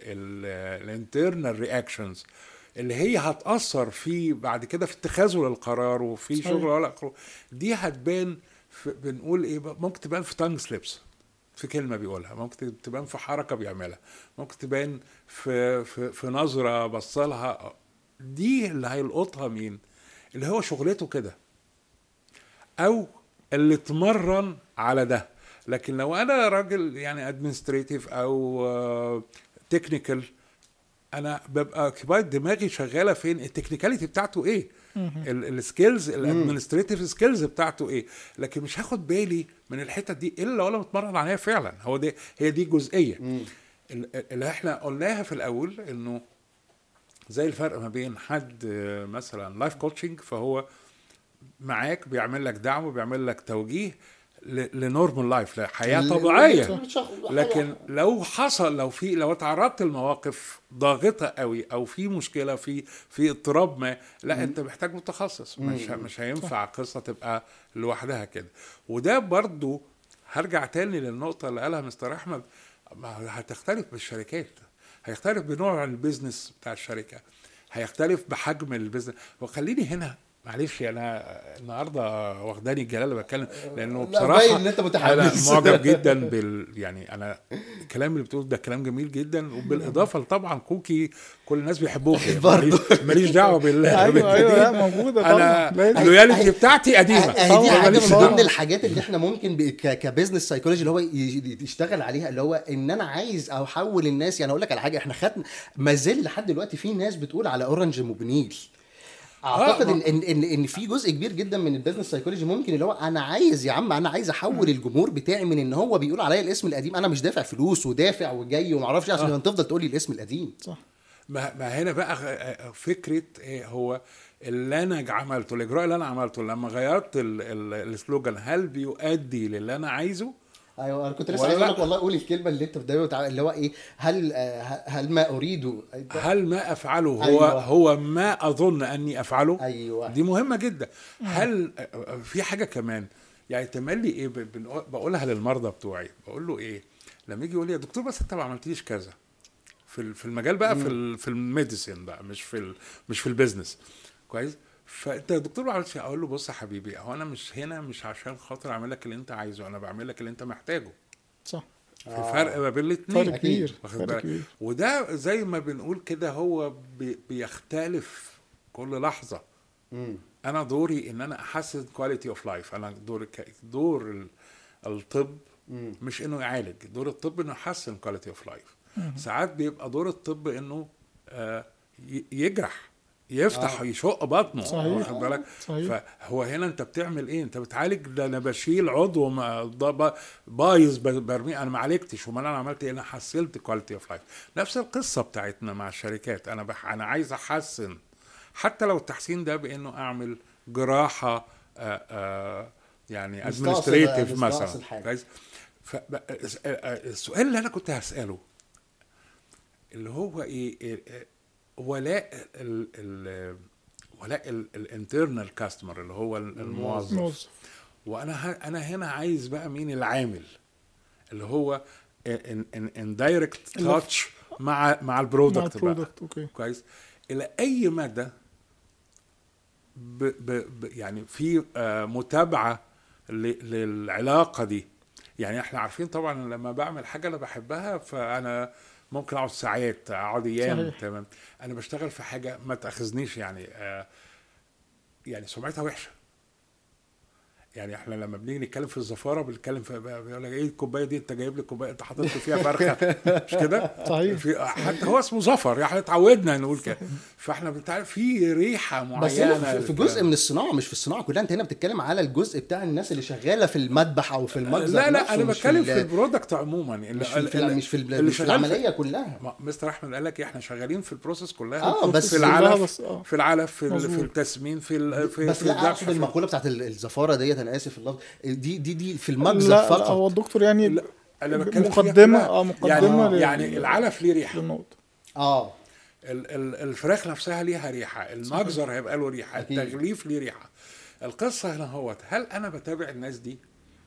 والانترنال رياكشنز اللي هي هتاثر في بعد كده في اتخاذه للقرار وفي صحيح. شغل ولا اخره دي هتبان في بنقول ايه بقى ممكن تبان في تانج سليبس في كلمه بيقولها ممكن تبان في حركه بيعملها ممكن تبان في في, في نظره بصلها دي اللي هيلقطها مين اللي هو شغلته كده او اللي اتمرن على ده لكن لو انا راجل يعني ادمنستريتيف او تكنيكال انا ببقى اوكيبايد دماغي شغاله فين التكنيكاليتي بتاعته ايه السكيلز الادمنستريتيف سكيلز بتاعته ايه لكن مش هاخد بالي من الحتت دي الا ولا متمرن عليها فعلا هو دي هي دي جزئيه ال- اللي احنا قلناها في الاول انه زي الفرق ما بين حد آه، مثلا لايف كوتشنج فهو معاك بيعمل لك دعم وبيعمل لك توجيه لنورمال لايف لحياه ال- طبيعيه صح. لكن لو حصل لو في لو اتعرضت لمواقف ضاغطه قوي او في مشكله في في اضطراب ما لا انت محتاج متخصص مش مش هينفع قصه تبقى لوحدها كده وده برضو هرجع تاني للنقطه اللي قالها مستر احمد ما هتختلف بالشركات هيختلف بنوع البيزنس بتاع الشركه هيختلف بحجم البيزنس وخليني هنا معلش انا النهارده واخداني الجلاله بتكلم لانه لا، بصراحه باين إن أنت متحمس. انا معجب جدا بال يعني انا الكلام اللي بتقوله ده كلام جميل جدا وبالاضافه طبعا كوكي كل الناس بيحبوكي برضه. ماليش- ماليش دعوه بال ايوه ايوه لا بالجديد. موجوده طبعا انا لازم. اللويالتي بتاعتي قديمه اهي دي طبعاً. حاجه من طبعاً. ضمن الحاجات اللي احنا ممكن ب- ك- كبزنس سايكولوجي اللي هو ي- يشتغل عليها اللي هو ان انا عايز احول الناس يعني اقول لك على حاجه احنا خدنا ما زال لحد دلوقتي في ناس بتقول على اورنج موبينيل اعتقد آه، ان ان ان, إن في جزء كبير جدا من البيزنس سايكولوجي ممكن اللي هو انا عايز يا عم انا عايز احول الجمهور بتاعي من ان هو بيقول عليا الاسم القديم انا مش دافع فلوس ودافع وجاي وما اعرفش إيه عشان تفضل تقول لي الاسم القديم صح ما, ما هنا بقى غ- فكره ايه هو اللي انا عملته الاجراء اللي انا عملته لما غيرت ال- ال- السلوجان هل بيؤدي للي انا عايزه ايوه انا كنت لسه ولا عايز اقول لا؟ لك والله قول الكلمه اللي انت بتداوي اللي هو ايه هل آه، هل ما اريده هل ما افعله هو أيوة. هو ما اظن اني افعله ايوه دي مهمه جدا هل في حاجه كمان يعني تملي ايه ب- بنقول- بقولها للمرضى بتوعي بقول له ايه لما يجي يقول لي يا دكتور بس انت ما عملتليش كذا في ال- في المجال بقى في ال- في الميديسين بقى مش في ال- مش في البيزنس كويس فانت يا دكتور ما عملتش اقول له بص يا حبيبي هو انا مش هنا مش عشان خاطر اعمل لك اللي انت عايزه انا بعمل لك اللي انت محتاجه صح في فرق ما بين فرق الاثنين أكيد. كبير واخد فرق بالك كبير وده زي ما بنقول كده هو بي- بيختلف كل لحظه مم. انا دوري ان انا احسن كواليتي اوف لايف انا دور ك- دور ال- الطب مم. مش انه يعالج دور الطب انه يحسن كواليتي اوف لايف ساعات بيبقى دور الطب انه آه، ي- يجرح يفتح آه. يشق بطنه صحيح. واخد بالك صحيح فهو هنا انت بتعمل ايه انت بتعالج ده انا بشيل عضو ما- ده ب- بايظ ب- برميه انا ما عالجتش امال انا عملت ايه انا حسنت كواليتي اوف لايف نفس القصه بتاعتنا مع الشركات انا بح انا عايز احسن حتى لو التحسين ده بانه اعمل جراحه آآ آآ يعني مستأصل- ادمنستريتيف مستأصل مثلا حاجة. كويس فب- السؤال اللي انا كنت هساله اللي هو ايه إيه- إيه، ولاء ال ال ولاء الانترنال كاستمر اللي هو الموظف موظف وانا ه- انا هنا عايز بقى مين العامل اللي هو ان ان ان دايركت اللي- تاتش مع مع مع البرودكت بقى البرودكت اوكي كويس الى اي مدى ب ب ب يعني في آه، متابعه ل- للعلاقه دي يعني احنا عارفين طبعا لما بعمل حاجه انا بحبها فانا ممكن اقعد ساعات اقعد ايام صحيح. تمام انا بشتغل في حاجه ما تاخذنيش يعني آه يعني سمعتها وحشه يعني احنا لما بنيجي نتكلم في الزفاره بنتكلم في بيقول لك ايه الكوبايه دي انت جايب لي كوبايه انت حاطط لي فيها فرخه مش كده؟ صحيح. في حتى هو اسمه زفر احنا اتعودنا نقول كده فاحنا بتعرف في ريحه معينه بس هنا في- في جزء للكلام. من الصناعه مش في الصناعه كلها انت هنا بتتكلم على الجزء بتاع الناس اللي شغاله في المذبح او في المخزن لا لا نفسه، انا مش بتكلم ال- في البرودكت عموما مش في, في مش في, ال- اللي مش في شغال العمليه كلها ما مستر احمد قال لك إيه، احنا شغالين في البروسيس كلها اه بس في كلها العلف بس اه في العلف في, ال- في مظبوط. التسمين في ال- في بس في لا الذبح، اقصد في- المقوله بتاعت ال- الزفاره ديت انا اسف اللفظ دي دي دي في المخزن لا فقط لا هو الدكتور يعني لا، انا بتكلم فيها مقدمه كلها. اه مقدمه يعني, لل- يعني العلف ليه ريحه للنقطه اه ال- ال- الفراخ نفسها ليها ريحه المجزر هيبقى له ريحه أكيد. التغليف ليه ريحه القصه هنا هوت هل انا بتابع الناس دي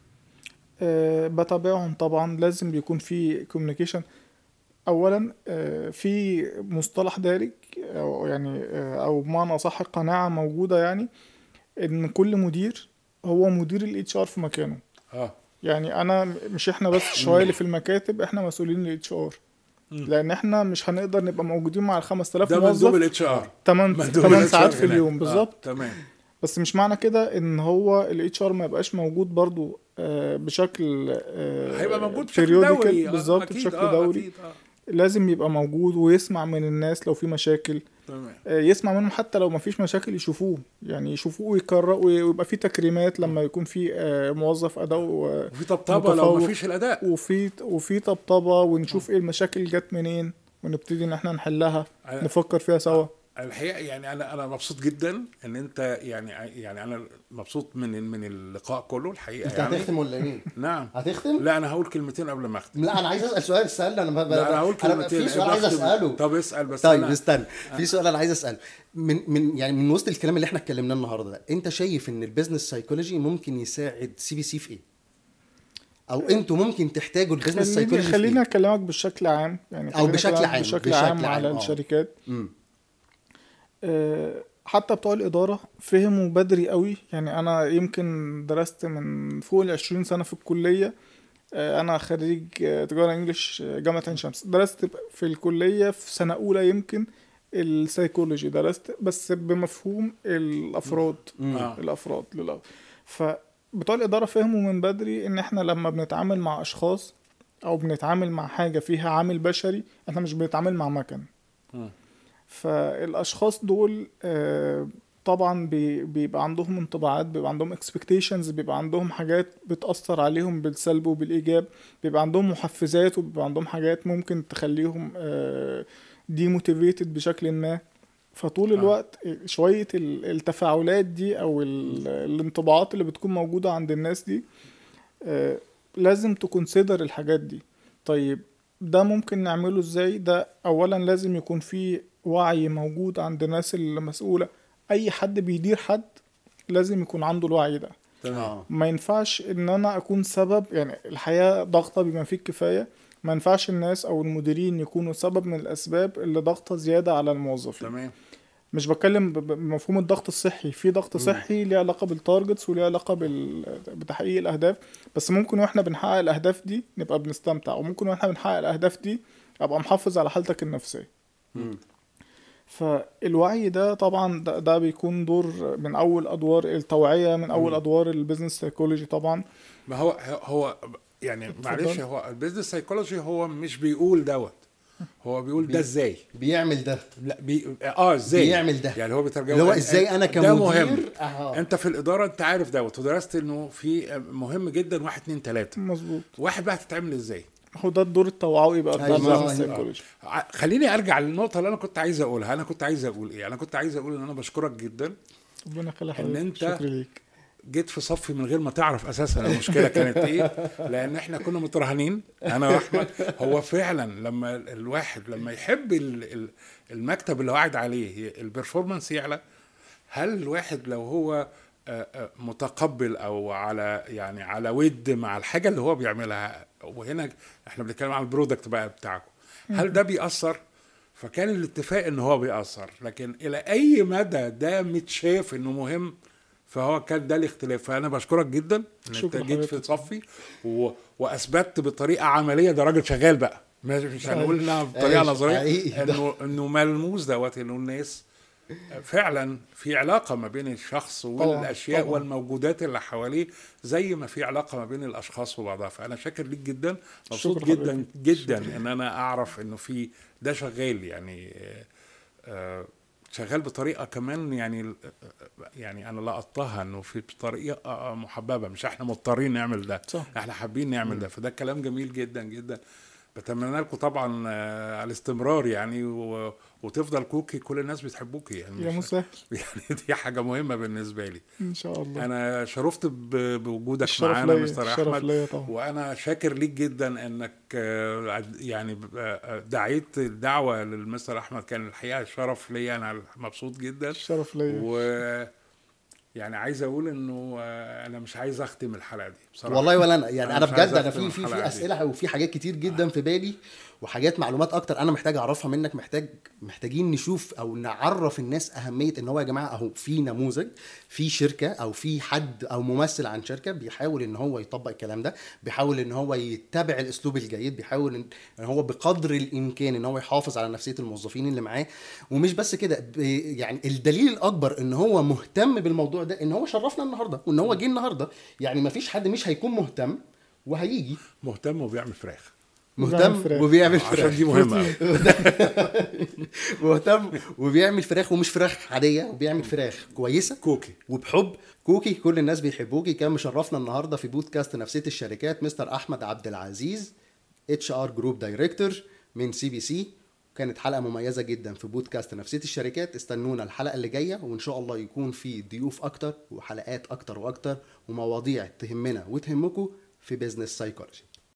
آه بتابعهم طبعا لازم بيكون في كوميونيكيشن اولا آه في مصطلح دارج او يعني آه او بمعنى صح قناعه موجوده يعني ان كل مدير هو مدير الاتش ار في مكانه اه يعني انا مش احنا بس شويه اللي في المكاتب احنا مسؤولين الاتش ار لان احنا مش هنقدر نبقى موجودين مع ال 5000 ده مندوب موظف الاتش ار 8 8 ساعات في اليوم بالظبط تمام بس مش معنى كده ان هو الاتش ار ما يبقاش موجود برضو آه، بشكل آه، هيبقى موجود بشكل periodical دوري آه، بالظبط أكيد، بشكل آه، دوري أكيد، آه. لازم يبقى موجود ويسمع من الناس لو في مشاكل تمام آه، يسمع منهم حتى لو ما فيش مشاكل يشوفوه يعني يشوفوه ويكرروا ويبقى في تكريمات لما يكون في آه، موظف اداء و- وفي طبطبه لو متفوق. ما فيش الاداء وفي وفي طبطبه ونشوف ايه المشاكل جت منين ونبتدي ان احنا نحلها أنا- نفكر فيها سوا الحقيقه يعني انا انا مبسوط جدا ان انت يعني يعني انا مبسوط من من اللقاء كله الحقيقه انت يعني هتختم ولا ايه؟ نعم هتختم؟ لا انا هقول كلمتين قبل ما اختم لا انا عايز اسال سؤال اسالني انا ب... لا انا هقول كلمتين في سؤال عايز بختم. اساله طب اسال بس طيب أنا استنى في سؤال انا عايز اساله من من يعني من وسط الكلام اللي احنا اتكلمناه النهارده ده انت شايف ان البيزنس سايكولوجي ممكن يساعد سي بي سي في ايه؟ او انتوا ممكن تحتاجوا البيزنس خليني سايكولوجي في خليني إيه؟ اكلمك بشكل عام يعني أو خليني بشكل أكلمك عام، بشكل بشكل عام عام، على آه. الشركات مم. آه، حتى بتوع الإدارة فهموا بدري قوي يعني أنا يمكن درست من فوق العشرين سنة في الكلية آه، أنا خريج آه، تجارة إنجليش آه، جامعة عين شمس درست في الكلية في سنة أولى يمكن السيكولوجي درست بس بمفهوم الأفراد آه. الأفراد للأ فبتوع الإدارة فهموا من بدري إن إحنا لما بنتعامل مع أشخاص أو بنتعامل مع حاجة فيها عامل بشري إحنا مش بنتعامل مع مكن مم. فالاشخاص دول آه، طبعا بي- بيبقى عندهم انطباعات بيبقى عندهم expectations بيبقى عندهم حاجات بتأثر عليهم بالسلب وبالإيجاب بيبقى عندهم محفزات وبيبقى عندهم حاجات ممكن تخليهم ديموتيفيتد بشكل ما فطول آه. الوقت شوية ال- التفاعلات دي أو ال- الانطباعات اللي بتكون موجودة عند الناس دي آه، لازم تكونسيدر الحاجات دي طيب ده ممكن نعمله ازاي ده اولا لازم يكون في وعي موجود عند الناس المسؤولة اي حد بيدير حد لازم يكون عنده الوعي ده تمام اه ما ينفعش ان انا اكون سبب يعني الحياة ضغطة بما فيه الكفاية ما ينفعش الناس او المديرين يكونوا سبب من الاسباب اللي ضغطة زيادة على الموظفين تمام مش بتكلم ب- ب- بمفهوم الضغط الصحي في ضغط صحي ليه علاقه بالتارجتس وليه علاقه بال... بتحقيق الاهداف بس ممكن واحنا بنحقق الاهداف دي نبقى بنستمتع وممكن واحنا بنحقق الاهداف دي ابقى محافظ على حالتك النفسيه فالوعي ده طبعا ده, ده بيكون دور من اول ادوار التوعيه من اول ادوار البيزنس سايكولوجي طبعا ما هو هو يعني معلش هو البيزنس سايكولوجي هو مش بيقول دوت هو بيقول ده ازاي بيعمل ده لا بي... اه ازاي بيعمل ده. يعني هو بيترجم اللي هو ازاي انا ده كمدير مهم أها. انت في الاداره انت عارف دوت ودرست انه في مهم جدا واحد اتنين تلاته مظبوط واحد بقى هتتعمل ازاي هو ده الدور التوعوي بقى بتاع أيوة. البيزنس أيوة. سايكولوجي ع- خليني ارجع للنقطه اللي انا كنت عايز اقولها انا كنت عايز اقول ايه انا كنت عايز اقول ان انا بشكرك جدا ربنا يخلي إن حضرتك أنت- شكرا ليك جيت في صفي من غير ما تعرف اساسا المشكله كانت ايه لان احنا كنا مترهنين انا واحمد هو فعلا لما الواحد لما يحب ال- ال- المكتب اللي هو قاعد عليه البرفورمانس يعلى هل الواحد لو هو آه، آه، متقبل او على يعني على ود مع الحاجه اللي هو بيعملها وهنا احنا بنتكلم عن البرودكت بقى بتاعكم هل ده بيأثر فكان الاتفاق ان هو بيأثر لكن الى اي مدى ده متشاف انه مهم فهو كان ده الاختلاف فانا بشكرك جدا ان انت شكرا جيت في حضرتك. صفي و... واثبتت بطريقه عمليه ده راجل شغال بقى مش مش هنقول انها بطريقه أيوة، نظريه حقيقي ده. انه انه ملموس دوت انه الناس فعلا في علاقه ما بين الشخص والاشياء طبعاً. والموجودات اللي حواليه زي ما في علاقه ما بين الاشخاص وبعضها فانا شاكر ليك جدا مبسوط شكرا جدا حضرتك. جدا ان انا اعرف انه في ده شغال يعني آه، آه، شغال بطريقه كمان يعني يعني انا لقطتها انه في بطريقه محببه مش احنا مضطرين نعمل ده صح. احنا حابين نعمل ده فده كلام جميل جدا جدا بتمنى لكم طبعا آه، الاستمرار يعني و... وتفضل كوكي كل الناس بتحبوكي يعني يا مش- مسهل يعني دي حاجه مهمه بالنسبه لي ان شاء الله انا شرفت ب- بوجودك الشرف معانا ليا، مستر الشرف احمد ليا طبعا. وانا شاكر ليك جدا انك آه، عد- يعني ب- آه، دعيت الدعوه للمستر احمد كان الحقيقه شرف ليا انا مبسوط جدا الشرف ليا و يعني عايز اقول انه آه، انا مش عايز اختم الحلقه دي بصراحه والله ولا انا يعني أنا انا مش عايز بجد انا أختم في في الحلقة في دي. اسئله وفي حاجات كتير جدا في بالي وحاجات معلومات اكتر انا محتاج اعرفها منك محتاج محتاجين نشوف او نعرف الناس اهميه ان هو يا جماعه اهو في نموذج في شركه او في حد او ممثل عن شركه بيحاول ان هو يطبق الكلام ده بيحاول ان هو يتبع الاسلوب الجيد بيحاول ان إن هو بقدر الامكان ان هو يحافظ على نفسيه الموظفين اللي معاه ومش بس كده ب- يعني الدليل الاكبر ان هو مهتم بالموضوع ده ان هو شرفنا النهارده وان هو جه النهارده يعني ما فيش حد مش هيكون مهتم وهيجي مهتم وبيعمل فراخ مهتم وبيعمل فراخ. وبيعمل عشان فراخ دي مهمه مهتم وبيعمل فراخ ومش فراخ عاديه وبيعمل فراخ كويسه كوكي وبحب كوكي كل الناس بيحبوكي كان مشرفنا النهارده في بودكاست نفسيه الشركات مستر احمد عبد العزيز اتش ار جروب دايركتور من سي بي سي كانت حلقه مميزه جدا في بودكاست نفسيه الشركات استنونا الحلقه اللي جايه وان شاء الله يكون في ضيوف اكتر وحلقات اكتر واكتر ومواضيع تهمنا وتهمكم في بيزنس سايكولوجي